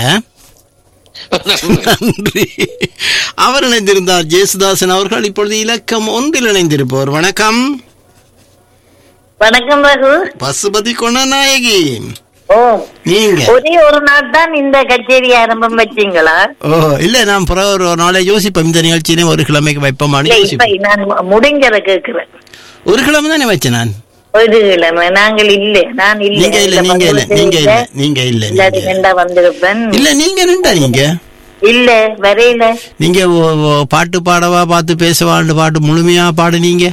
நன்றி அவர் இணைந்திருந்தார் ஜேசுதாசன் அவர்கள் இப்பொழுது இலக்கம் ஒன்றில் இணைந்திருப்பவர் வணக்கம் வணக்கம் ரகு பசுபதி குணநாயகி ஓ நீங்க ஒரே ஒரு நாள் தான் இந்த கச்சேரி ஆரம்பம் வச்சீங்களா ஓ இல்ல நான் பிறகு ஒரு நாளை யோசிப்போம் இந்த நிகழ்ச்சியிலே ஒரு கிழமைக்கு வைப்போமான்னு இல்ல இப்ப யோசிப்போம் நான் முடிஞ்சத கேக்குறேன் ஒரு கிழமை தானே வச்சேன் நான் ஒரு கிழமை நாங்கள் இல்ல நான் இல்ல நீங்க இல்ல இந்த நீங்க இல்ல பங்குல நீங்க இல்ல இல்ல. நீங்க இல்ல இல்லாட்டி நீங்க ரெண்டா வந்திருப்பேன் இல்ல நீங்க நின்றா நீங்க இல்ல வரையில நீங்க ஓ- ஓ- பாட்டு பாடவா பார்த்து பேசவான்னு பாட்டு முழுமையா பாடுனீங்க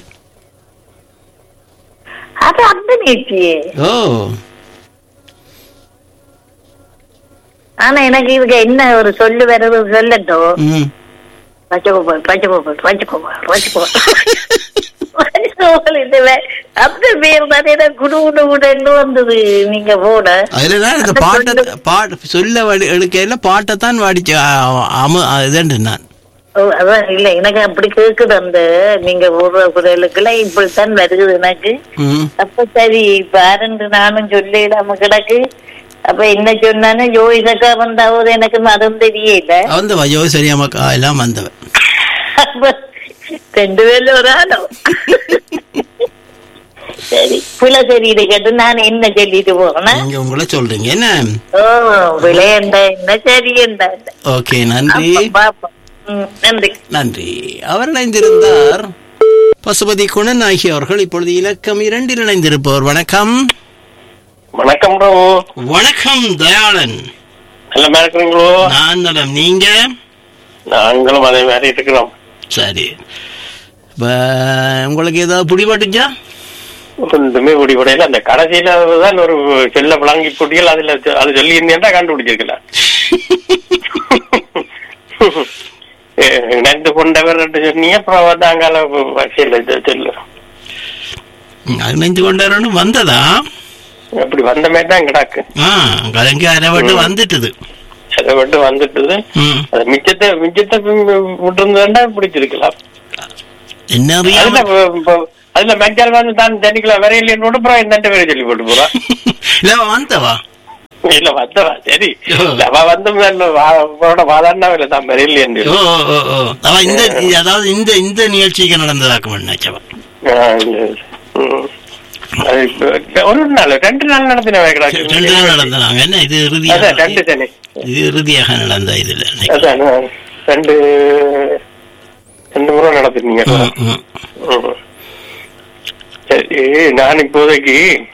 அது அந்த நிகழ்ச்சியே ஓ ஆனா எனக்கு இதுக்கு என்ன ஒரு சொல்லு வருது சொல்லட்டும் ம் பச்சைக்கோபால் பச்சைக்கோபால் பச்சைக்கோபால் பச்சைக்கோபால் இந்த வே- அந்த பேர் தானே எனக்கு குடு குடு குடுன்னு வந்தது நீங்க போன அதுல தான் இந்த பாட்டை பாட்டு சொல்ல வடி எடுக்கையில பாட்டை தான் வாடிச்சு அ- அமு இதுண்டு நான் ஓ, அதான் இல்ல எனக்கு அப்படி கேக்குது அந்த நீங்க போடுற குரலுக்குள்ள இப்படித்தான் வருகுது எனக்கு ம் அப்ப சரி பாருன்னு நானும் சொல்லிடாம கிடக்கு அப்ப என்ன சொன்னானு ஜோயிசக்கா வந்தாவது எனக்கு மதம் தெரியல வந்தவா யோ சரியாமக்கா எல்லாம் வந்தவன் அப்ப ரெண்டு பேர்ல ஒரு ஆளோ சரி பிள்ளை தெரியுது கேட்டு நான் என்ன சொல்லிட்டு போனேன் நீங்க உங்களை சொல்றீங்க என்ன ஓ விளையண்ட என்ன சரி என்ன ஓகே நன்றி பாப்போம் ம், நன்றி நன்றி அவர் இணைந்திருந்தார் பசுபதி குணநாயகி அவர்கள் இப்பொழுது இலக்கம் இரண்டில் இணைந்திருப்பவர் வணக்கம் வணக்கம் ப்ரோ வணக்கம் தயாளன் நல்லா இருக்கிறீங்களோ நான் நலம் நீங்க நாங்களும் அதே மாதிரி இருக்கிறோம் சரி இப்ப உங்களுக்கு ஏதாவது பிடிபட்டுச்சா ஒன்றுமே முடிவடையில அந்த கடைசியில தான் ஒரு செல்ல விளங்கி போட்டிகள் அதுல அது சொல்லி இருந்தேன்டா கண்டுபிடிச்சிருக்கலாம் இணைந்து கொண்டவர் என்று சொன்னீங்க அப்புறம் நாங்கள செல்ல செல்லு இணைந்து கொண்டாரு வந்ததா அப்படி வந்த மாதிரி தான் கிடக்கு ஆ கலங்கி அரை விட்டு வந்துட்டுது அதை விட்டு வந்துட்டுது ம். அது மிச்சத்தை மிச்சத்தை விட்டு இருந்தா பிடிச்சிருக்கலாம் என்ன அறியாம அதுல இப்ப- இப்ப அதுல மஞ்சள் வந்து தான் சனிக்கிழமை வரையில என்னோட அப்புறம் இந்த பேரை சொல்லி போட்டு போறா இல்ல வந்தவா இல்ல வந்தவா சரி இல்ல, அவ வந்து அவரோட வாதாடினா இல்ல தான் வரையில என்று ஓ ஓ, ஓ ஓ அவ இந்த அதாவது இந்த இந்த நிகழ்ச்சிக்கு நடந்ததாக்க வேண்டாச்சவா அது இப்ப ஒரு நாள் ரெண்டு நாள் நடத்தின ரெண்டு நாள் நடந்தாங்க என்ன இது அதான் இறுதியாக ரெண்டு சனி இது இறுதியாக நடந்த இதுல அதான் ரெண்டு ரெண்டு முறை நடத்தினீங்க ம், ம். ம். சரி நான் இப்போதைக்கு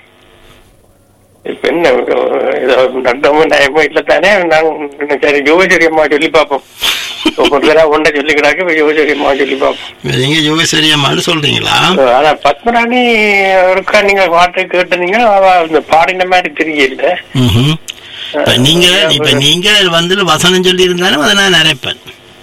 இப்ப என்ன ஏதோ நட்டமோ நயமோ இல்ல தானே நான் சரி யோகசரி அம்மா சொல்லி பார்ப்போம் ஒவ்வொரு தடவை ஒன்றை சொல்லிக்கிறாங்க யோகசரி அம்மா சொல்லி பார்ப்போம் நீங்க யோகேஸ்வரி அம்மான்னு சொல்றீங்களா ஆனா பத்மராணி ஒருக்கா நீங்க பாட்டு கேட்டீங்க அவ இந்த பாடின மாதிரி தெரியல ம்ஹும். இப்ப நீங்க இப்ப நீங்க வந்து வசனம் சொல்லி இருந்தாலும் அதை நான் நினைப்பேன்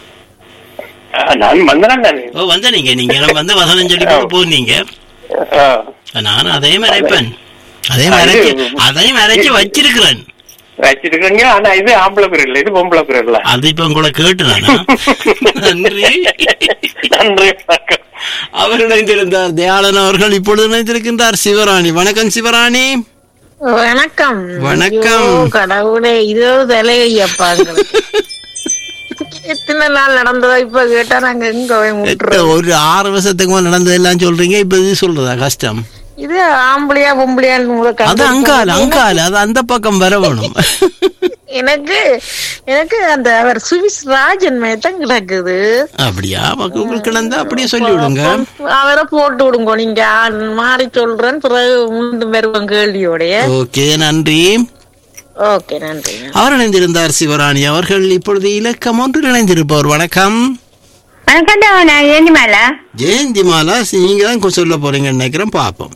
நான் வந்தேன் தானே ஓ வந்த நீங்க நீங்க வந்து வசனம் சொல்லி போட்டு போனீங்க நானும் அதே மறைப்பேன் அதே மறைச்சு அதையும் மறைச்சு வச்சிருக்கிறேன் வச்சிருக்கீங்க ஆனா இது ஆம்பளை பேர் இல்ல இது பொம்பளை பேர் இல்ல அது இப்ப உங்களை கேட்டு நானா நன்றி நன்றி அவர் இணைந்திருந்தார் தயாளன் அவர்கள் இப்பொழுது இணைந்திருக்கின்றார் சிவராணி வணக்கம் சிவராணி வணக்கம் வணக்கம். ஐயோ, கடவுளே இதோ தலையப்பாங்க எத்தனை நாள் நடந்ததோ இப்ப கேட்டா நாங்க எங்க போய் முட்டுறோம் ஒரு ஆறு வருஷத்துக்கு முன்ன நடந்ததெல்லாம் சொல்றீங்க இப்ப இது சொல்றதா கஷ்டம் இது ஆம்பளையா பொம்பளையான்னு உங்களுக்கு அது அங்கால் அங்கால் அது அந்த பக்கம் வர வேணும் எனக்கு எனக்கு அந்த அவர் சுவிஸ் ராஜன் மேத்தான் கிடக்குது அப்படியா மக்கள் உங்களுக்கு கிடந்தா அப்படியே சொல்லி விடுங்க அவரை போட்டு விடுங்க நீங்க ஆள் மாறி சொல்றேன் பிறகு மீண்டும் வருவோம் கேள்வியோடைய ஓகே நன்றி ஓகே நன்றி அவர் இணைந்திருந்தார் சிவராணி அவர்கள் இப்பொழுது இலக்கம் ஒன்று இணைந்திருப்பவர் வணக்கம் வணக்கம் நான் ஏனிமாலா ஜெயந்தி மாலா நீங்க தான் சொல்ல போறீங்கன்னு நினைக்கிறேன் பாப்போம்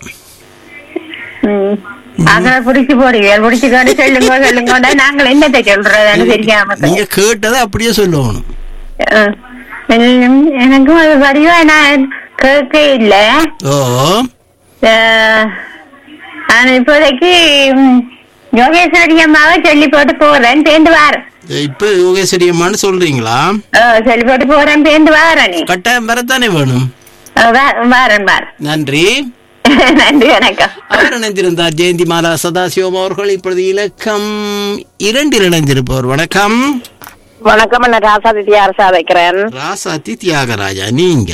அங்க புடிச்சு போறீங்க புடிச்சு கொண்டு சொல்லுங்க சொல்லுங்க நாங்கள் என்னத்தை சொல்றதுன்னு தெரியாம நீங்க கேட்டதை அப்படியே சொல்லணும் அஹ், என்- எனக்கும் அது வடிவா நான் கேட்க இல்ல ஓ அஹ், நான் இப்போதைக்கு ம், யோகேஸ்வரி அம்மாவை சொல்லி போட்டு போறேன் பேந்து வாரேன் இப்ப யோகேஸ்வரி அம்மான்னு சொல்றீங்களா அஹ், சொல்லி போட்டு போறேன் பேந்து வாரேன் நீ கட்டாயம் வரத்தானே வேணும் அஹ், வா- வாரேன் வாரேன் நன்றி நன்றி வணக்கம் அவர் இணைந்திருந்தார் ஜெயந்தி மாலா சதாசிவம் அவர்கள் இப்பொழுது இலக்கம் இரண்டில் இணைந்திருப்பவர் வணக்கம் வணக்கம் நான் ராசாதித்ய அரசா வைக்கிறேன் ராசாத்தி தியாகராஜா நீங்க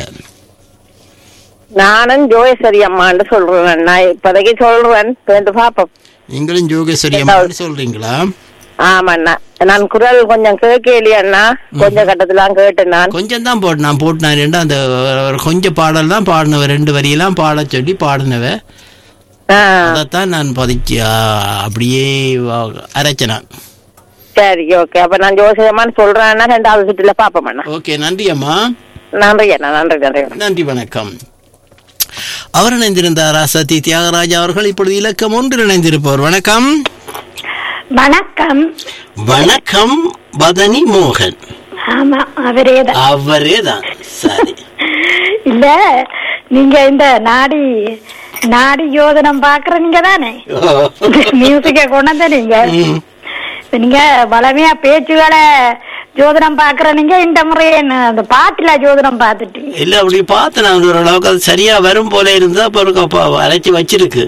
நானும் ஜோயஸ்வரி அம்மான்னு சொல்றேன் நான் இப்போதைக்கு சொல்றேன் பேருந்து பாப்போம் நீங்களும் யோகேஸ்வரி அம்மான்னு சொல்றீங்களா ஆமாண்ணா நான் குரல் கொஞ்சம் கேட்கலையண்ணா கொஞ்ச கட்டத்துல கேட்டு நான் கொஞ்சம் தான் போட்டு நான் போட்டு ரெண்டு அந்த ஒரு கொஞ்சம் பாடல் தான் பாடினவ ரெண்டு வரியெல்லாம் பாட சொல்லி பாடினவ அதைத்தான் நான் பதிச்சு ஆ, அப்படியே வா- அரைச்சேன் சரி ஓகே அப்ப நான் ஜோசி அம்மான்னு சொல்றேன்னா ரெண்டாவது சுற்றுல பாப்போம் ஓகே நன்றி அம்மா நன்றி அண்ணா நன்றி நன்றி நன்றி வணக்கம் அவர் இணைந்திருந்தார் ராசாத்தி தியாகராஜா அவர்கள் இப்பொழுது இலக்கம் ஒன்றில் இணைந்திருப்பவர் வணக்கம் வணக்கம் வணக்கம் பதனி மோகன் ஆமா அவரே தான் அவரே தான் சரி இல்ல நீங்க இந்த நாடி நாடி யோதனம் பாக்குற நீங்க தானே மியூசிக்க கொண்டு வந்த நீங்க இப்ப நீங்க பலமையா பேச்சுகளை ஜோதிடம் பாக்குற நீங்க இந்த முறை என்ன அந்த பாட்டுல ஜோதிடம் பார்த்துட்டு இல்ல அப்படி பார்த்து நான் ஓரளவுக்கு அது சரியா வரும் போல இருந்தா அப்ப ஒரு கப்பா அரைச்சி வச்சிருக்கு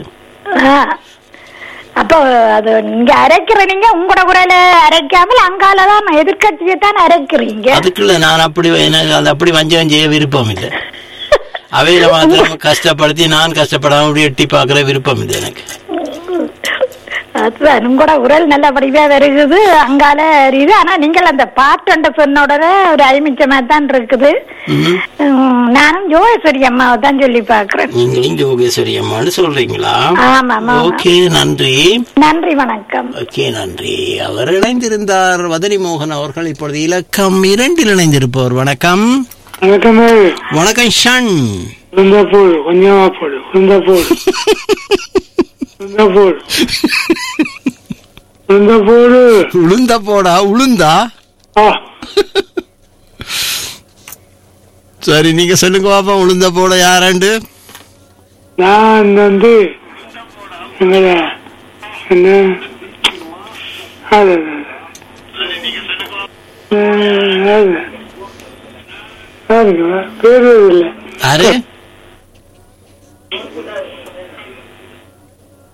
அப்போ அது நீங்க அரைக்கிற நீங்க உங்களோட குரல அரைக்காமல் அங்காலதான் எதிர்கட்சியை தான் அரைக்கிறீங்க அதுக்குள்ள நான் அப்படி எனக்கு அது அப்படி வஞ்சகம் செய்ய விருப்பம் இல்லை அவையில மாத்திரம் கஷ்டப்படுத்தி நான் கஷ்டப்படாம அப்படி எட்டி பாக்குற விருப்பம் இல்லை எனக்கு அதுதான் உங்களோட உரல் நல்லபடியா வருகுது அங்கால இருக்குது ஆனா நீங்கள் அந்த பாட்டுண்ட சொன்ன உடனே ஒரு ஐமிச்சமா தான் இருக்குது ம். உம், நானும் ஜோகேஸ்வரி அம்மாவை தான் சொல்லி பாக்குறேன் நீங்களும் யோகேஸ்வரி அம்மான்னு சொல்றீங்களா ஆமா ஆமா ஓகே நன்றி நன்றி வணக்கம் ஓகே நன்றி அவர் இணைந்திருந்தார் வதனி மோகன் அவர்கள் இப்பொழுது இலக்கம் இரண்டில் இணைந்திருப்பவர் வணக்கம் வணக்கம் வணக்கம் ஷன் உளுந்தா போடு கொஞ்சமா போடு உளுந்தா போடு உளுந்தா போடு உளுந்தா போடு உளுந்த போடா உளுந்தா சரி நீங்க சொல்லுங்க பாப்பா உளுந்த போட யாராண்டு நான் வந்து எங்கள என்ன அது அது. அது. அதுங்களா பேரு இல்லை யாரு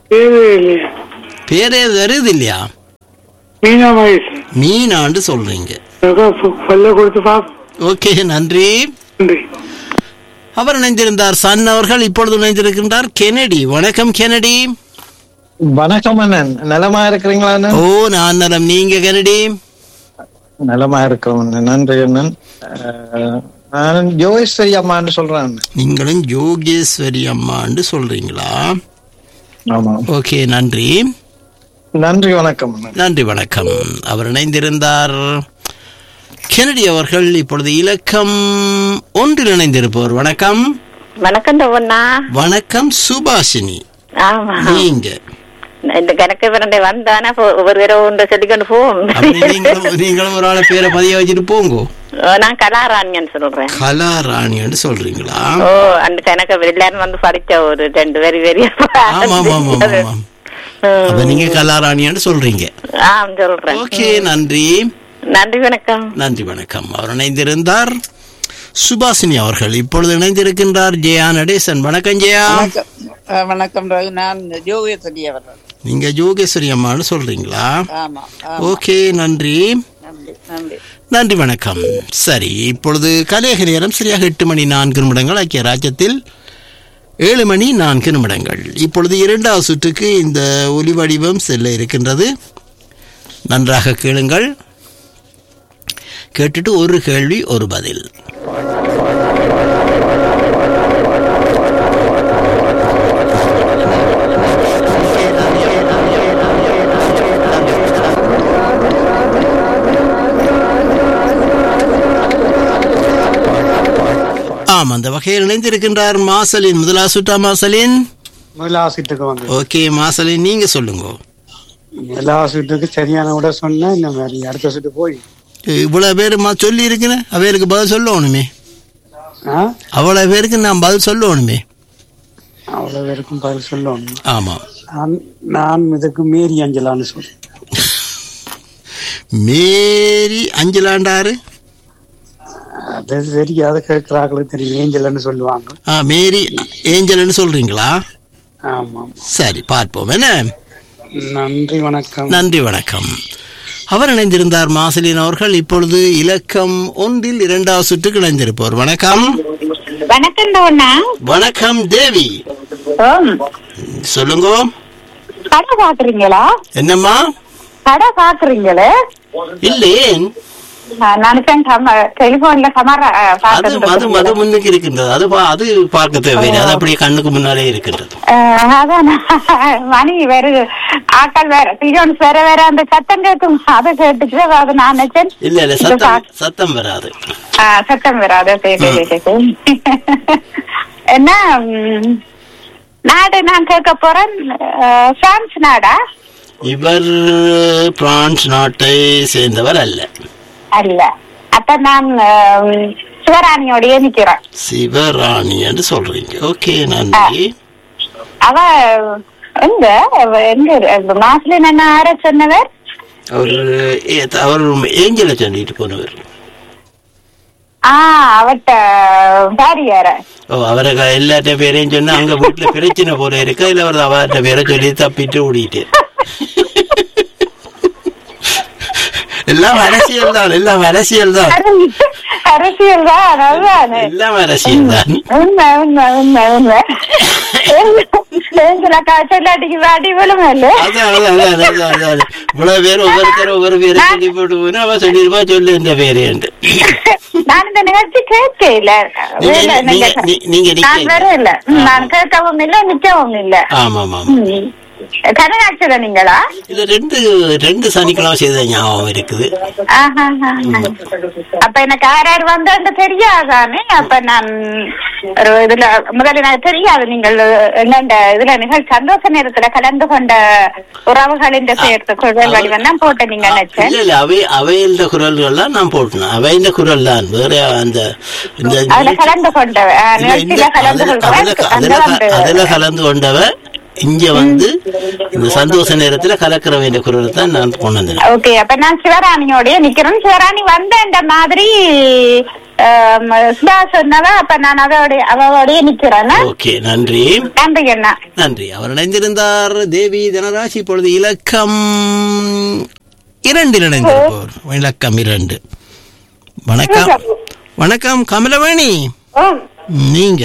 பேரே இல்லையா பேரே வருது இல்லையா மீனா மகேஷ் மீனாண்டு சொல்றீங்க பல்ல கொடுத்து பாப்போம் ஓகே நன்றி நன்றி அவர் இணைந்திருந்தார் சன் அவர்கள் இப்பொழுது இணைந்திருக்கின்றார் கெனடி வணக்கம் கெனடி வணக்கம் அண்ணன் நலமா இருக்கிறீங்களா அண்ணன் ஓ நான் நலம் நீங்க கெனடி நலமா இருக்கிறோம் அண்ணன் நன்றி அண்ணன் அஹ், நான் ஜோகேஸ்வரி அம்மான்னு சொல்றேன் அண்ணன். நீங்களும் யோகேஸ்வரி அம்மாண்டு சொல்றீங்களா ஆமா ஓகே நன்றி நன்றி வணக்கம் அண்ணன். நன்றி வணக்கம் அவர் இணைந்திருந்தார் கெனடி அவர்கள் இப்பொழுது இலக்கம் ஒன்றில் இணைந்திருப்பவர் வணக்கம் வணக்கம் தவண்ணா வணக்கம் சுபாஷினி ஆமா நீங்க இந்த கணக்கு விரண்டை வந்தானா போ- ஒவ்வொரு தடவை ஒன்று சொல்லிக்கொண்டு போவோம் அப்படி நீங்களும் நீங்களும் ஒரு ஆளை பேரை பதிய வச்சுட்டு போங்கோ நான் கலாராணியன் சொல்றேன் கலா ராணின்னு சொல்றீங்களா ஓ அந்த கணக்கு எல்லாரும் வந்து படிச்ச ஒரு ரெண்டு பேரி பெரிய ஆமா ஆமா ஆமா ஆமா அப்ப நீங்க கலாராணியான்னு சொல்றீங்க ஆ சொல்றேன் ஓகே நன்றி நன்றி வணக்கம் நன்றி வணக்கம் அவர் இணைந்திருந்தார் சுபாசினி அவர்கள் இப்பொழுது இணைந்திருக்கின்றார் ஜெயா நடேசன் வணக்கம் ஜெயா வணக்கம் அஹ், வணக்கம் ரவி நான் யோகேஸ்வரி அவர்கள் நீங்க யோகேஸ்வரி அம்மான்னு சொல்றீங்களா ஆமா ஆமா. ஓகே நன்றி நன்றி நன்றி நன்றி வணக்கம் சரி இப்பொழுது கலேக நேரம் சரியாக எட்டு மணி நான்கு நிமிடங்கள் ஐக்கிய ராஜ்யத்தில் ஏழு மணி நான்கு நிமிடங்கள் இப்பொழுது இரண்டாவது சுற்றுக்கு இந்த ஒலி வடிவம் செல்ல இருக்கின்றது நன்றாக கேளுங்கள் கேட்டுட்டு ஒரு கேள்வி ஒரு பதில் ஆம் அந்த வகையில் இணைந்திருக்கின்றார் மாசலின் முதலா சுட்டா மாசலின் முதலாசிட்டுக்கு வந்து ஓகே மாசலின் நீங்க சொல்லுங்க முதலாசிட்டுக்கு சரியான விட சொன்னா இந்த மாதிரி அடுத்த சுட்டு போய் இவ்வளவு பேர் சொல்லி இருக்கிறேன் அவைகளுக்கு பதில் சொல்லணுமே ஆ? அவ்வளவு பேருக்கு நான் பதில் சொல்லணுமே அவ்வளவு பேருக்கும் பதில் சொல்லணும் ஆமா நான் நான் இதுக்கு மேரி அஞ்சலான்னு சொல்றேன் மேரி அஞ்சலாண்டாரு அது தெரியாத கேட்கிறாங்களுக்கு தெரியும் ஏஞ்சல்னு சொல்லுவாங்க ஆ மேரி ஏஞ்சல்னு சொல்றீங்களா ஆமா சரி பார்ப்போம் என்ன நன்றி வணக்கம் நன்றி வணக்கம் அவர் இணைந்திருந்தார் மாசலின் அவர்கள் இப்பொழுது இலக்கம் ஒன்றில் இரண்டாவது சுற்றுக்கு இணைந்திருப்பவர் வணக்கம் வணக்கம் தோண்ணா வணக்கம் தேவி சொல்லுங்க கடை பாக்குறீங்களா என்னம்மா கடை பாக்குறீங்களே இல்லையே நினைச்சேன் டெலிபோன்ல கமர அது அது மது முன்னுக்கு இருக்கின்றது அது பா- அது பார்க்க தேவையில்லை அது அப்படியே கண்ணுக்கு முன்னாலே இருக்கின்றது அதான் மணி வேற ஆக்கள் வேற பிரியோன்ஸ் வேற வேற அந்த சத்தம் கேட்கும் அதை கேட்டுச்சு அது நான் நினைச்சேன் இல்ல இல்ல சத்தம் சத்தம் வராது ஆ, சத்தம் வேற அதை சரி, சரி, சரி. என்ன ம், நாடு நான் கேட்க போறேன் அஹ், பிரான்ஸ் நாடா இவர் பிரான்ஸ் நாட்டை சேர்ந்தவர் அல்ல அல்ல அப்ப நான் அஹ், சிவராணியோடய நிக்கிறேன் சிவராணி என்று சொல்றீங்க ஓகே நன்றி அவ எங்க அவ எங்க மாசிலின் என்ன ஆர சொன்னவர் அவர் ஏ- அவர் ஏஞ்சலை சொல்லிட்டு போனவர் ஆ அவட்ட பாரியார ஓ அவரை க- எல்லாத்த பேரையும் சொன்னா அங்க வீட்டுல பிரச்சனை போல இருக்கா இல்ல அவர் அவர்கிட்ட பேரை சொல்லி தப்பிட்டு ஓடிட்டு எல்லாம் அரசியல் தான் எல்லாம் அரசியல் தான் அரசியல் தான் அதுதானே எல்லாம் அரசியல் தான் உண்மை உண்மை உண்மை உண்மை ஏஞ்சல காய்ச்சலாட்டிக்கு வாடி விழுமல்ல அதான் அதான் அதான் அதான் அதான் இவ்வளவு பேர் ஒவ்வொருத்தர் ஒவ்வொரு பேரை சொல்லி போட்டு போனா அவன் சொல்லிருப்பா சொல்லு இந்த பேரேன்ட்டு நான் இந்த நிகழ்ச்சி கேட்கல நீங்க- வேலை நீங்க- நீங்க- நீ- நீங்க நான் நிக்க வேற இல்ல ம், நான் கேட்கவும் இல்ல நிக்கவும் இல்ல ஆமா ஆமா ஆமா. ம். கனகாட்சியில நீங்களா இல்ல ரெண்டு ரெண்டு சனிக்கிழமை செய்த ஞாபகம் இருக்குது ஆஹா, ஆஹா. அப்ப எனக்கு யார் யார் வந்தான்னு தெரியாதானே அப்ப நான் ஒரு இதுல முதல்ல எனக்கு தெரியாது நீங்கள் என்னண்ட இதுல நிகழ்ச்சி சந்தோஷ நேரத்துல கலந்து கொண்ட உறவுகளின் சேர்த்து குரல் வடிவம் தான் போட்ட நீங்க நினைச்சேன் இல்ல இல்ல அவை அவையில குரல்கள்லாம் நான் போட்டேன் அவையில குரல் தான் வேற அந்த இந்த அதுல கலந்து கொண்ட அஹ், இல்ல, இந்த நிகழ்ச்சியில கலந்து அதுல- கொண்டவன் அதுல- அந்த அதுல வந்து அதுல கலந்து கொண்டவ இங்க வந்து இந்த சந்தோஷ நேரத்துல கலக்கிற வேண்டிய குரலை தான் நான் கொண்டு வந்தேன் ஓகே அப்ப நான் சிவராணியோடய நிக்கிறேன் சிவராணி வந்த இந்த மாதிரி ஆம், சுதா சொன்னவா அப்ப நான் அதோட அவளோடய நிக்கிறேன் ஓகே நன்றி நன்றி அண்ணா நன்றி அவர் இணைந்திருந்தார் தேவி தனராஜ் இப்பொழுது இலக்கம் இரண்டில் இணைந்திருப்பவர் இலக்கம் இரண்டு வணக்கம் வணக்கம் கமலவேணி நீங்க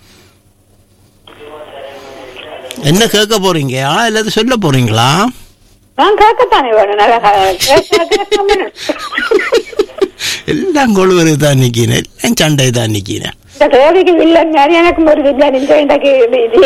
என்ன கேட்க போறீங்க ஆ இல்லாத சொல்ல போறீங்களா நான் கேட்கத்தானே வேணும் நல்லா கேட்க- கேட்காம என்ன? எல்லாம் கொழுவரு தான் நிக்கிறேன் எல்லாம் சண்டை தான் நிக்கிறேன் இந்த தேவிக்கு வில்லன் மாதிரி எனக்கும் ஒரு வில்லன் இந்த இன்றைக்கு இது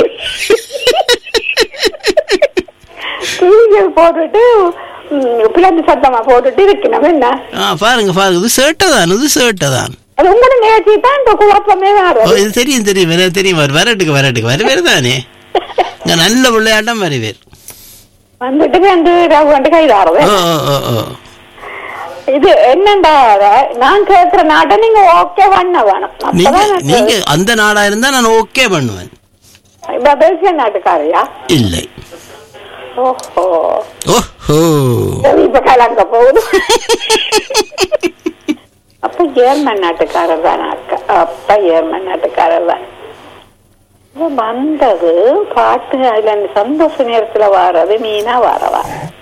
டிவியில் போட்டுட்டு ம், பிளந்து சத்தமா போட்டுட்டு இருக்கணும் என்ன ஆ பாருங்க பாருங்க இது சேட்டை தான் இது சேட்டை தான் அது உங்களோட நிகழ்ச்சி தான் இந்த குழப்பமே ஓ வரும் இது தெரியும் தெரியும் எனக்கு தெரியும் வர வரட்டுக்கு வரட்டுக்கு வரவேறு தானே இங்க நல்ல விளையாட்டம் வரவேறு வந்துட்டு வந்து ரவு வந்து ஓ கைதாடுவேன் ஓ ஓ ஓ இது என்னண்டா நான் கேட்கிற நாட்டை நீங்க ஓகே பண்ண வேணும் நீங்க அப்பதான் நான் நீங்க அந்த நாடா இருந்தா நான் ஓகே பண்ணுவேன் இப்ப பெல்ஜியம் நாட்டுக்காரையா இல்லை ஓஹோ ஓஹோ தேவி இப்ப கலங்க போகுது அப்ப ஜெர்மன் நாட்டுக்காரர் தான் அக்கா அப்ப ஜெர்மன் நாட்டுக்காரர் தான் இது வந்தது பாட்டு அதுல அந்த சந்தோஷ நேரத்துல வாரது மீனா வாரவா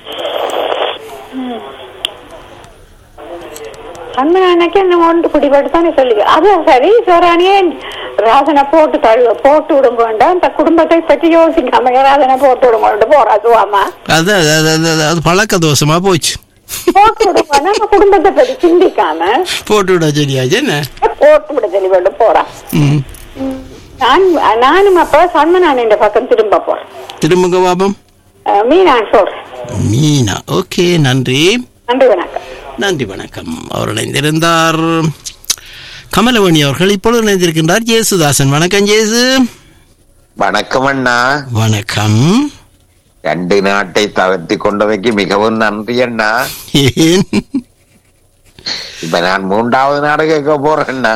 அண்ணனுக்கு என்ன ஒன்று பிடிபட்டு தானே சொல்லி அது சரி சோரானியே ராசனை போட்டு தள்ளு போட்டு விடுங்க வேண்டாம் இந்த குடும்பத்தை பற்றி யோசிக்காம ராசனை போட்டு விடுங்க போறா சுவாமா அது அது அது- அது அது- அது பழக்க தோஷமா போச்சு போட்டு விடுங்க நம்ம குடும்பத்தை பற்றி சிந்திக்காம போட்டு விட சரியாச்சு என்ன போட்டு விட சொல்லி கொண்டு போறான் ம் நான் நானும் அப்ப சண்மனான் இந்த பக்கம் திரும்ப போறேன் திரும்புங்க பாபம் அஹ் மீனான் சொல்றேன் மீனா ஓகே நன்றி நன்றி வணக்கம் நன்றி வணக்கம் அவர் இணைந்திருந்தார் கமலவணி அவர்கள் இப்பொழுது இணைந்திருக்கின்றார் ஜேசுதாசன் வணக்கம் ஜேசு வணக்கம் அண்ணா வணக்கம் ரெண்டு நாட்டை தவிர்த்து கொண்டதைக்கு மிகவும் நன்றி அண்ணா ஏன் இப்ப நான் மூன்றாவது நாடு கேட்க போறேன் அண்ணா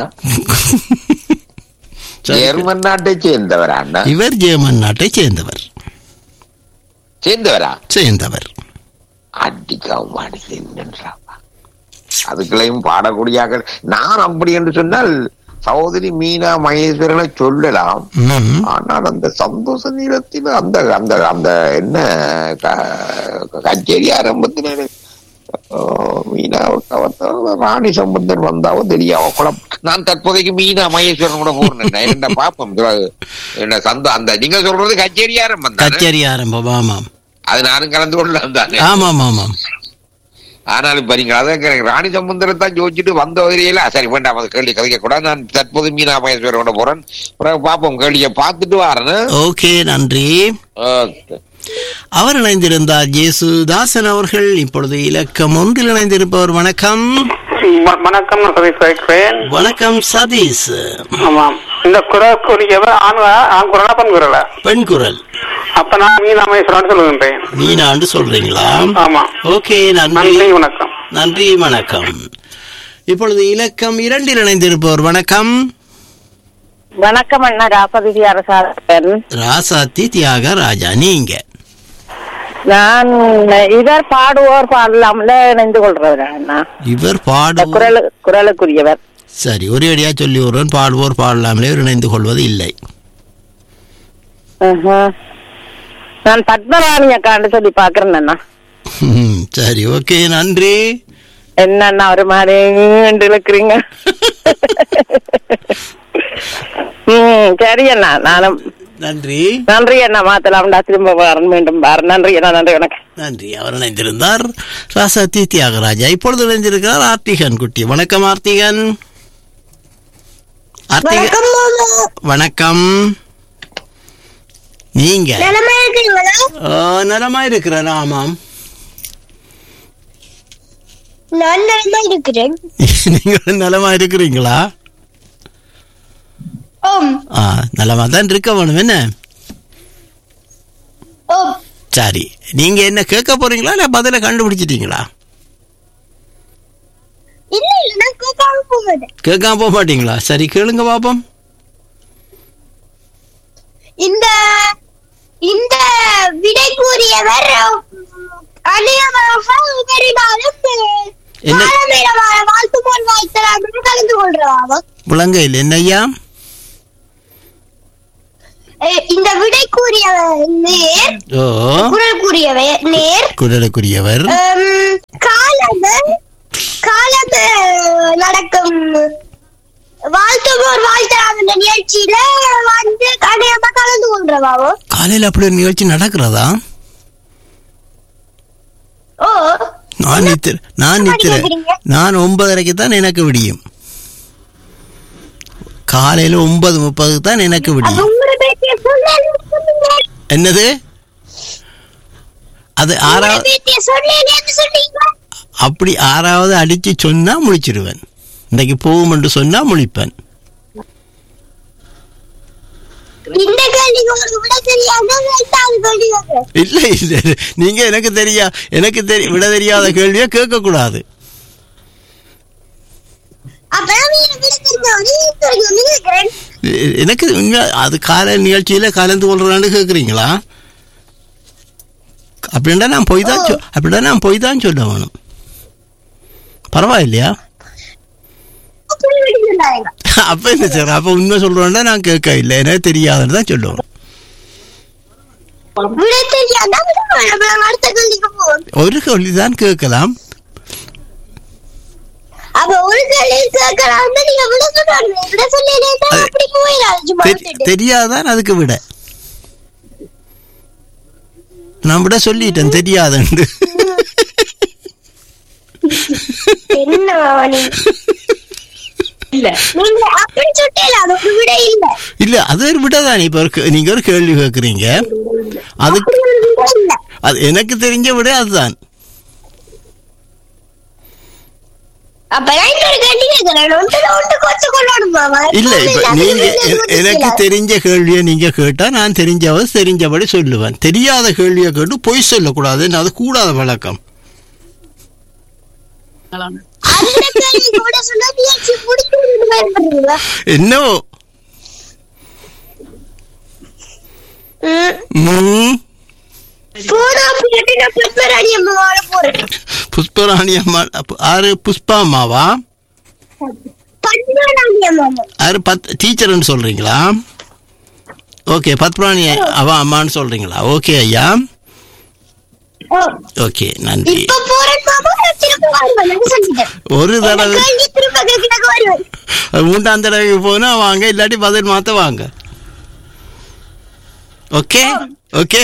ஜெர்மன் நாட்டை சேர்ந்தவரா அண்ணா இவர் ஜெர்மன் நாட்டை சேர்ந்தவர் சேர்ந்தவரா சேர்ந்தவர் அடிக்கவும் அடிக்கின்றா அதுக்களையும் பாடக்கூடியாக நான் அப்படி என்று சொன்னால் சகோதரி மீனா மகேஸ்வரனை சொல்லலாம் ம். ஆனால் அந்த சந்தோஷ நீளத்தில் அந்த அந்த அந்த என்ன க- கச்சேரி ஆரம்பத்தில் மீனாவுக்கு அவர்தான் ராணி சம்பந்தன் வந்தாவோ தெரியாம குழப்பம் நான் தற்போதைக்கு மீனா மகேஸ்வரன் கூட போறேன் என்ன பாப்போம் என்ன சந்தோ அந்த நீங்க சொல்றது கச்சேரி ஆரம்பம் தானே? கச்சேரி ஆரம்பம் ஆமாம் அது நானும் கலந்து கொள்ளலாம் தானே ஆமாம் ஆமாம் ஆனால் இப்ப நீங்க அதை எனக்கு ராணி சம்பந்தரம் தான் யோசிச்சுட்டு வந்த வகையில சரி வேண்டாம் அது கேள்வி கதைக்க கூட நான் தற்போது மீனா மகேஸ்வரோட போறேன் பிறகு பாப்போம் கேள்வியை பார்த்துட்டு வரேன் ஓகே நன்றி ஓகே அவர் இணைந்திருந்தார் ஜேசுதாசன் அவர்கள் இப்பொழுது இலக்கம் ஒன்றில் இணைந்திருப்பவர் வணக்கம் வ- வணக்கம் நான் சதீஷ் வைக்கிறேன் வணக்கம் சதீஷ் ஆமாம் இந்த குரலுக்குரியவர் ஆண் ஆண் குரலா பெண் குரலா பெண் குரல் அப்ப நான் மீனாமேஸ்வரன் சொல்லுகின்றேன் மீனாண்டு சொல்றீங்களா ஆமா ஓகே நன்றி நன்றி வணக்கம் நன்றி வணக்கம் இப்பொழுது இலக்கம் இரண்டில் இணைந்திருப்பவர் வணக்கம் வணக்கம் அண்ணா ராசதிதி அரசாளர் ராசாத்தி தியாக ராஜா நீங்க நான் இவர் பாடுவோர் பாடலாம்ல இணைந்து கொள்றவர் அண்ணா இவர் இந்த பாடு குரல் குரலுக்குரியவர் சரி ஒரே அடியா சொல்லி ஒருவன் பாடுவோர் பாடலாமலே இவர் இணைந்து கொள்வது இல்லை ஆஹா. நான் பத்மராணி அக்காண்டு சொல்லி பாக்குறேன் அண்ணா ம், சரி ஓகே நன்றி என்னண்ணா ஒரு மாதிரி நீண்டு இழுக்கிறீங்க ம் சரி அண்ணா நானும் நன்றி நன்றி அண்ணா மாத்தலாம்டா திரும்ப வரேன் மீண்டும் வரேன் நன்றி அண்ணா நன்றி வணக்கம் நன்றி அவர் இணைந்திருந்தார் ராசாத்தி தியாகராஜா இப்பொழுது இணைந்திருக்கிறார் ஆர்த்திகன் குட்டி வணக்கம் ஆர்த்திகன் ஆர்த்திகன் வணக்கம் நீங்க ஆ, நலமா இருக்கிறேன் ஆமாம் நான் நலமா இருக்கிறேன் நீங்க நலமா இருக்கிறீங்களா ஓம் ஆ நலமா தான் இருக்க வேணும் என்ன ஓம் சரி நீங்க என்ன கேட்க போறீங்களா இல்ல பதில கண்டுபிடிச்சிட்டீங்களா இல்ல இல்ல நான் கேட்காம போகுது கேட்காம போக மாட்டீங்களா சரி கேளுங்க பாப்போம் இந்த இந்த விடை கூறியவர் அநேகமாக பெரும்பாலும் என்ன? காலமேடமான வாழ்த்து போல் வாய்த்தலாம் என்று கலந்து கொள்றார் சொல்றவாவோ விளங்கையில் என்னய்யா இந்த விடை கூறிய நேர் ஓ குரல் கூறியவை நேர் குரலுக்குரியவர் ஹம், காலம் காலம் நடக்கும் வாழ்த்துவோர் வாழ்த்தலாம் என்ற நிகழ்ச்சியில வந்து கடையமா கலந்து கொள்றவாவோ காலையில் அப்படி ஒரு நிகழ்ச்சி நடக்கிறதா ஓ நான் நித்திர நான் நித்திர கேக்குறீங்க? நான் ஒன்பதரைக்கு தான் எனக்கு விடியும் காலையில் ஒன்பது முப்பதுக்கு தான் எனக்கு அப்ப விடியும் உங்களோட பேட்டிய சொல்லுங்க என்னது அது உங்களோட ஆறாவது பேட்டிய சொல்லேன்னு சொன்னீங்க அப்படி ஆறாவது அடிச்சு சொன்னா முழிச்சிருவேன் இன்னைக்கு போகும் என்று சொன்னா முழிப்பேன் இந்த கேள்விக்கு உங்களுக்கு விட தெரியாம ரெண்டாவது கேள்வி கேட்கிறேன். இல்ல இல்ல நீங்க எனக்கு தெரியா எனக்கு தெரி விட தெரியாத கேள்வியை கேட்க கூடாது அப்பதான் நீங்க விட தெரிஞ்சவனே இந்த ஒரு கேள்வி கேட்கிறேன். எ- எனக்கு உண்மை அது கால நிகழ்ச்சியில கலந்து கொள்றான்னு கேக்குறீங்களா அப்படின்னா நான் போய் தான் சொ- அப்படின்னா நான் போய் தான் சொல்ல வேணும் பரவாயில்லையா அப்படி விட சொல்லாதீங்க. அப்ப என்ன சார் அப்ப உண்மை சொல்றேன்னா நான் கேட்க இல்லை எனக்கு தெரியாதுன்னு தான் சொல்லுவேன் விட தெரியாதா விட வேணாம். நாங்க அடுத்த கேள்விக்கு போவோம். ஒரு கேள்வி தான் கேட்கலாம் அப்ப ஒரு கேள்வி கேட்கலாம் நீங்க விட சொல்றாங்க விட சொல்லலே அப்படி போயிடாது சும்மா தெரி- விட்டுட்டு. தெரியாதான் அதுக்கு விட நான் விட சொல்லிட்டேன் தெரியாதுன்னு என்ன நீ இல்ல நீங்க அப்படி சுட்டேல அது ஒரு விட இல்ல இல்ல அது ஒரு விட தான் இப்ப ஒரு கே- நீங்க ஒரு கேள்வி கேட்குறீங்க அது அப்படி ஒரு விட இல்ல அது எனக்கு தெரிஞ்ச விட அதுதான் அப்ப நான் இன்னொரு கேள்வி கேட்கிறேன் ஒன்றுல ஒன்று கொச்சு கொள்ளணுமா இல்ல இப்ப நீங்க எ- எனக்கு தெரிஞ்ச கேள்வியை நீங்க கேட்டா நான் தெரிஞ்சவ தெரிஞ்சபடி சொல்லுவேன் தெரியாத கேள்வியை கேட்டு பொய் சொல்லக்கூடாது அது கூடாத வழக்கம் அந்த கேள்வி கூட சொன்னா நீச்சு முடிச்சு பயன்படுறீங்களா என்னவோ ம், போனா அப்படி நான் பத்மராணி அம்மா வாழ போறேன் புஷ்பராணி அம்மா அப்ப ஆறு புஷ்பா அம்மாவா பத்மராணி அம்மா ஆறு பத் டீச்சர்னு சொல்றீங்களா ஓகே பத்மராணி அவ அம்மான்னு சொல்றீங்களா ஓகே ஐயா ஓகே நன்றி இப்ப போறேன் மாமா நான் திரும்ப வருவேன் நான் சொல்லிட்டேன் ஒரு இந்த தடவை கேள்வி திரும்ப கேட்க வருவேன் மூன்றாம் தடவைக்கு போனா வாங்க இல்லாட்டி பதில் மாத்த வாங்க ஓகே ஓகே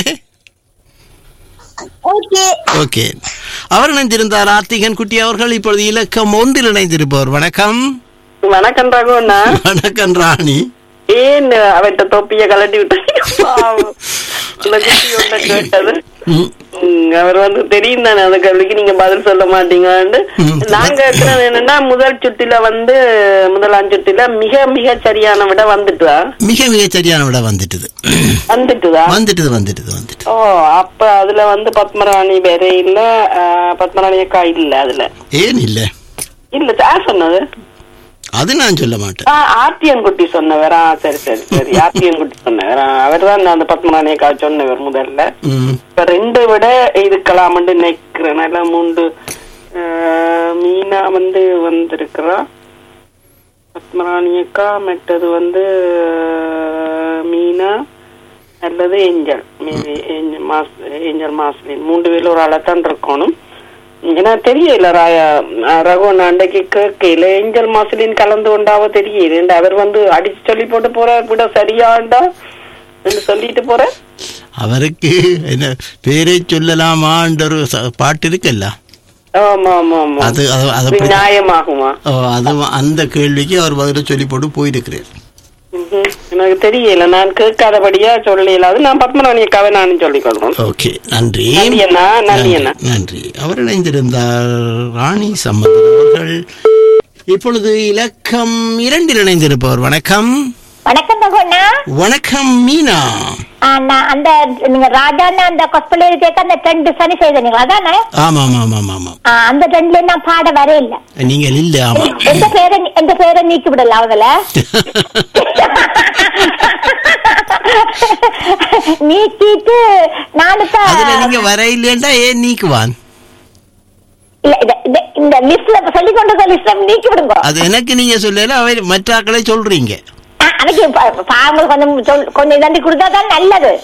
ஓகே ஓகே அவர் இணைந்திருந்தார் ஆர்த்திகன் குட்டி அவர்கள் இப்பொழுது இலக்கம் ஒன்றில் இணைந்திருப்பவர் வணக்கம் வணக்கம் ரகுண்ணா வணக்கம் ராணி ஏன் அவட்ட தொப்பிய கலட்டி விட்டாங்க பாவம். இந்த குட்டி ஒண்ணு கேட்டது ம், ம், அவர் வந்து தெரியும் தானே அந்த கேள்விக்கு நீங்க பதில் சொல்ல மாட்டீங்கன்னு நான் கேட்கறது என்னன்னா முதல் சுட்டில வந்து முதலாம் சுட்டில மிக மிக சரியான விட வந்துட்டுதா மிக மிக சரியான விட வந்துட்டுது வந்துட்டுதா வந்துட்டுது வந்துட்டுது வந்துட்டு ஓ அப்ப அதுல வந்து பத்மராணி வேற இல்ல ஆஹ், பத்மராணி அக்கா இல்ல அதுல ஏன் இல்ல இல்ல யார் சொன்னது அது நான் சொல்ல மாட்டேன் ஆ, ஆர்த்தியன் குட்டி சொன்னவர் ஆ சரி சரி சரி ஆர்த்தியன் குட்டி சொன்னவர் அவர் தான் அந்த பத்மநாணி அக்கா சொன்னவர் முதல்ல ம், இப்ப ரெண்டு விட இருக்கலாம்னு நினைக்கிறேன் நல்ல மூன்று ஆஹ், மீனா வந்து வந்திருக்கிறா பத்மராணி அக்கா மற்றது வந்து ஆஹ், மீனா அல்லது ஏஞ்சல் மேபி ஏஞ்சல் மாஸ் ஏஞ்சல் மாஸ்லின் மூன்று பேர்ல ஒரு ஆளத்தான் இருக்கணும் ஏன்னா தெரியல ராயா ரகுவன் அன்றைக்கு கேட்கல ஏஞ்சல் மாஸ்லின் கலந்து கொண்டாவோ தெரியல அவர் வந்து அடிச்சு சொல்லி போட்டு போற விட சரியாண்டா என்று சொல்லிட்டு போற அவருக்கு என்ன பேரை சொல்லலாமான்ற ஒரு ச- பாட்டு இருக்குல்ல ஆமா ஆமா ஆமா அது அது அது இது அப்படி- நியாயமாகுமா ஓ, அது அந்த கேள்விக்கு அவர் பதில சொல்லி போட்டு போயிருக்கிறார் ம்ஹும். எனக்கு தெரியல நான் கேட்காதபடியா சொல்லல அது நான் பத்மராணி அக்காவை நானும் சொல்லிக் கொள்றேன் ஓகே நன்றி நன்றி அண்ணா நன்றி அண்ணா நன்றி அவர் இணைந்திருந்தார் ராணி சம்பந்தன் அவர்கள் இப்பொழுது இலக்கம் இரண்டில் இணைந்திருப்பவர் வணக்கம் வணக்கம் தகவண்ணா வணக்கம் மீனா நான் அந்த நீங்க ராஜான்னு அந்த கொஸ்பல் கேட்க அந்த ட்ரெண்ட் சனி செய்தீங்க அதானே ஆமா ஆமா ஆமா ஆமா ஆமா ஆ, அந்த ட்ரெண்ட்ல நான் பாட வரே இல்ல நீங்கள் இல்ல ஆமா எந்த பேரை எந்த பேரை நீக்கி விடல அவங்கள நீக்கிட்டு நானு அதுல நீங்க வர இல்லையண்டா ஏன் நீக்குவான் இல்ல, இந்த- இந்த- இந்த லிஸ்ட்ல சொல்லி கொண்டு லிஸ்ட்ல நீக்கி விடுங்க அது எனக்கு நீங்க சொல்லல அவை மற்ற ஆக்களை சொல்றீங்க அ- அன்னைக்கு ப- பாவங்கள் கொஞ்சம் சொல்- கொஞ்சம் இதாண்டி கொடுத்தா தான் நல்லது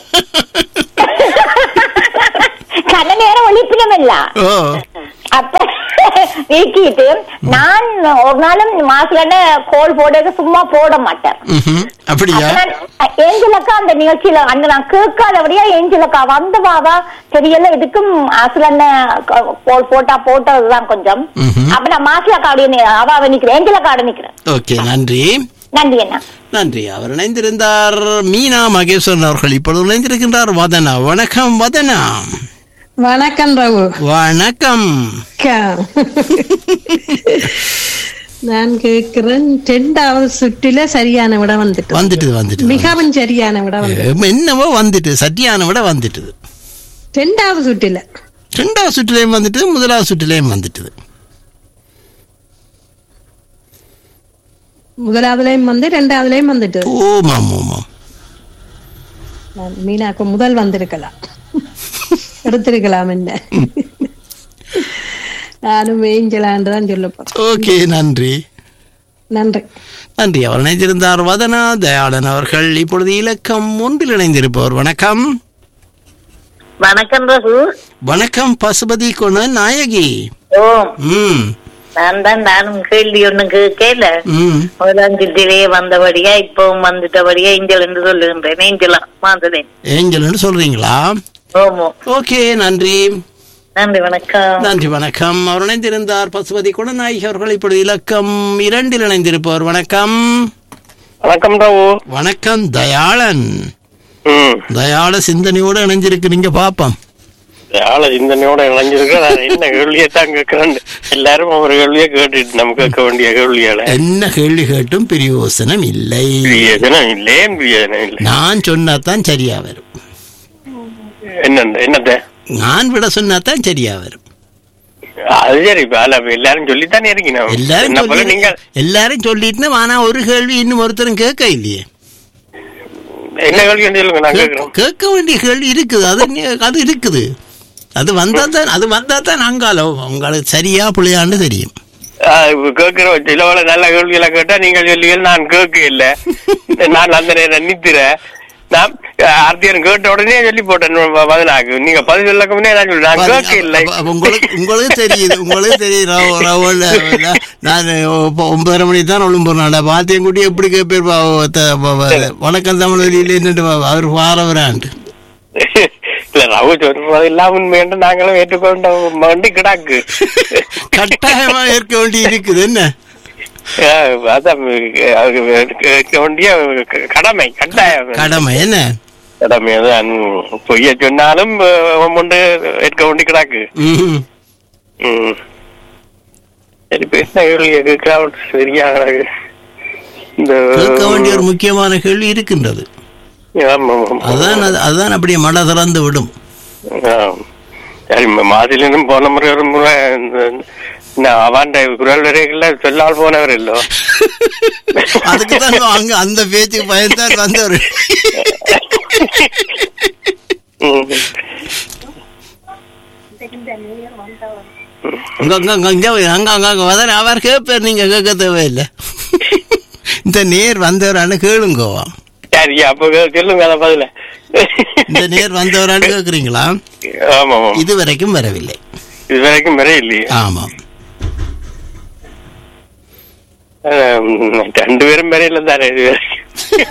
கன நேரம் ஒழிப்பினம் இல்ல ஓ அப்ப நீக்கிட்டு நான் ஒரு நாளும் மாசுல கோல் போடுறது சும்மா போட மாட்டேன் ம்ஹும். அப்படியா அப்ப நான் ஏஞ்சலக்கா அந்த நிகழ்ச்சியில அந்த நான் கேட்காதபடியா ஏஞ்சலக்கா வந்த பாவா தெரியல இதுக்கும் அசுலன்ன கோல் போட்டா போட்டதுதான் கொஞ்சம் ம்ஹும். அப்ப நான் மாசிலாக்காவுடைய அவாவை நிக்கிறேன் ஏஞ்சலக்காவோட நிக்கிறேன் ஓகே நன்றி நன்றி அண்ணா நன்றி அவர் இணைந்திருந்தார் மீனா மகேஸ்வரன் அவர்கள் இப்பொழுது இணைந்திருக்கின்றார் வதனா வணக்கம் வதனா வணக்கம் ரகு வணக்கம் நான் கேட்கிறேன் ரெண்டாவது சுற்றில சரியான விட வந்துட்டு வந்துட்டு வந்துட்டு மிகவும் சரியான விட வந்து என்னவோ வந்துட்டு சட்டியான விட வந்துட்டுது ரெண்டாவது சுற்றில ரெண்டாவது சுற்றுலையும் வந்துட்டு முதலாவது சுற்றுலையும் வந்துட்டுது முதலாவதுலயும் வந்து ரெண்டாவதுலயும் வந்துட்டு ஓமாம் ஓமாம் நான் மீனாக்கு முதல் வந்திருக்கலாம் எடுத்திருக்கலாம் என்ன நானும் ஏஞ்சலான்னு தான் சொல்ல போறேன் ஓகே நன்றி நன்றி நன்றி அவர் இணைந்திருந்தார் வதனா தயாளன் அவர்கள் இப்பொழுது இலக்கம் ஒன்றில் இணைந்திருப்பவர் வணக்கம் வணக்கம் ரகு வணக்கம் பசுபதி கொண நாயகி ஓ ம் நான் தான் நானும் கேள்வி ஒண்ணும் கேட்கல ம் முதலாம் சித்திலேயே வந்தபடியா இப்பவும் வந்துட்டபடியா ஏஞ்சல் என்று சொல்லுகின்றேன் ஏஞ்சலா மாந்ததேன் ஏஞ்சல்னு சொல்றீங்களா ஓமோ ஓகே நன்றி நன்றி வணக்கம் நன்றி வணக்கம் அவர் இணைந்திருந்தார் பசுபதி குணநாயகி அவர்கள் இப்பொழுது இலக்கம் இரண்டில் இணைந்திருப்பவர் வணக்கம் வணக்கம் ராவு வணக்கம் தயாளன் தயாள சிந்தனையோடு இணைஞ்சிருக்கிறீங்க பாப்போம் ஆள சிந்தனையோட இணைஞ்சிருக்க நான் என்ன கேள்வியை தான் கேட்கிறேன் எல்லாரும் ஒரு கேள்வியை கேட்டுட்டு நம்ம கேட்க வேண்டிய கேள்வியால என்ன கேள்வி கேட்டும் பிரயோசனம் இல்லை பிரயோஜனம் இல்லையே பிரயோஜனம் இல்லை நான் சொன்னாதான் சரியா வரும் என்ன என்னத்த நான் விட சொன்னாதான் சரியா வரும் அது சரி இப்ப அல்ல, இப்ப எல்லாரும் சொல்லித்தானே இருக்கணும் எல்லாரும் என்ன போல சொல்லி நீங்க எல்லாரும் சொல்லிட்டுனா ஆனா ஒரு கேள்வி இன்னும் ஒருத்தரும் கேட்க இல்லையே என்ன கேள்வி சொல்லுங்க நான் கேட்கிறேன் கேட்க வேண்டிய கேள்வி இருக்குது அது நீ- அது இருக்குது அது வந்தா தான் அது வந்தா தான் அங்கால உங்களுக்கு சரியா புள்ளையான்னு தெரியும் கேட்கிற சிலவள நல்ல கேள்விகளை கேட்டா நீங்க சொல்லுவீங்க நான் கேட்க இல்ல நான் அந்த நேரம் நித்துறேன் நான் ஆர்த்தியன் கேட்ட உடனே சொல்லி போட்டேன் பதிலாக்கு நீங்க பதில் சொல்லக்கு முன்னே நான் சொல்லி நான் கேட்க இல்லை அப்ப உங்களுக்கு உங்களுக்கு தெரியுது உங்களுக்கு தெரியுது ரவ ரவல்ல நான் இப்போ ஒன்பதரை மணி தான் ஒழும்புறேன் பாத்தியம் கூட்டி எப்படி கேட்பேர் பா- த- ப- ப- வணக்கம் தமிழ் வெளியில என்னட்டு அவர் வாரவரான்ட்டு இல்ல ரவு சொல்றது எல்லாம் உண்மையென்று நாங்களும் ஏற்றுக்கொண்ட வண்டி கிடாக்கு கட்டாயமா ஏற்க வேண்டி இருக்குது என்ன அஹ் அதான் அது கேட்க வேண்டிய கடமை கட்டாயம் கடமை என்ன கடமை அதான் பொய்ய சொன்னாலும் ஒன்று ஏற்க வேண்டி கிடாக்கு ம்ஹும். ம். சரி இப்ப என்ன கேள்வி கேட்கலாம் சரியா கிடக்கு இந்த கேட்க வேண்டிய ஒரு முக்கியமான கேள்வி இருக்கின்றது ஆமா, ஆமா. அதான் அது- அதான் அப்படியே மழை திறந்து விடும் ஆ. சரி மாதிலும் போன முறை ஒரு முறை இந்த- இந்த அவாண்ட குரல் வரைகள்ல சொல்லால் போனவர் இல்லோ அதுக்கு தான் அங்க அந்த பேச்சுக்கு பயந்தான் வந்தவர் ம். அங்க அங்க அங்க இங்க அங்க அங்க அங்க வதன அவர் கேட்பார் நீங்க கேட்க தேவையில்லை இந்த நேர் வந்தவரான்னு கேளுங்கோவா சரி அப்ப சொல்லுங்க அத பதில இந்த நேர் வந்தவரான்னு கேக்குறீங்களா ஆமா ஆமா இது வரைக்கும் வரவில்லை இது வரைக்கும் வர இல்லையே ஆமாம் ஆம், ரெண்டு பேரும் வரையில தானே இது வரைக்கும்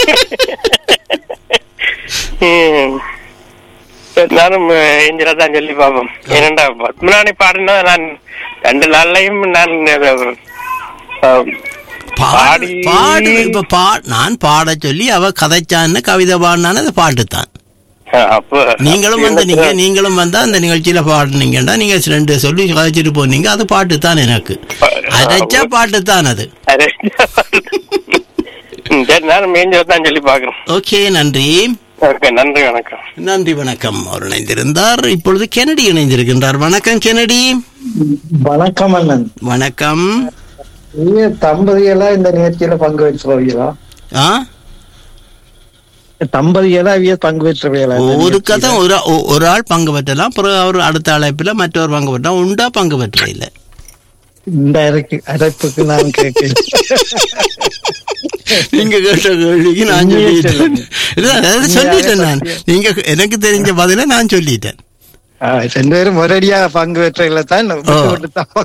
ம். சரி, நானும் ஏஞ்சலா தான் சொல்லி பார்ப்போம் ஏனண்டா பத்மநாணி பாடினா நான் ரெண்டு நாள்லயும் நான் ஆம், பாடு பாடு இப்ப பா நான் பாட சொல்லி அவ கதைச்சான்னு கவிதை பாடினான்னு அது பாட்டுத்தான் அப்ப நீங்களும் வந்து நீங்க நீங்களும் வந்தா அந்த நிகழ்ச்சியில பாடுனீங்கன்னா நீங்க ரெண்டு சொல்லி கதைச்சிட்டு போனீங்க அது பாட்டு தான் எனக்கு அரைச்சா பாட்டு தான் அது அரே. ம், சரி நானும் ஏஞ்சலா தான் சொல்லி பாக்குறேன் ஓகே நன்றி ஓகே நன்றி வணக்கம் நன்றி வணக்கம் அவர் இணைந்திருந்தார் இப்பொழுது கெனடி இணைந்திருக்கின்றார் வணக்கம் கெனடி வணக்கம் அண்ணன் வணக்கம் நீங்க தம்பதிகளா இந்த நிகழ்ச்சியில பங்கு பெற்றுறவீங்களா ஆ தம்பதிகளா அவிய பங்கு பெற்றுறவீங்களா இந்த ஒரு கதை ஒரு ஒ- ஒரு ஆள் பங்கு பெற்றலாம் பிறகு அவர் அடுத்த அழைப்பில் மற்றவர் பங்கு பெற்றா உண்டா பங்கு பெற்ற இல்லை இந்த அரைக்கு அரைப்புக்கு நான் கேட்கிறேன் நீங்க கேட்ட கேள்விக்கு நான் உண்மையை சொல்லிட்டேன் சொல்லுங்க. இல்ல, அதாவது நீங்க சொல்லிட்டேன் அதை நான் பத்தி- நீங்க எனக்கு தெரிஞ்ச பதில நான் சொல்லிட்டேன் ஆ, ரெண்டு பேரும் ஒரேடியா பங்கு பெற்றையில தான் விட்டு விட்டு தான்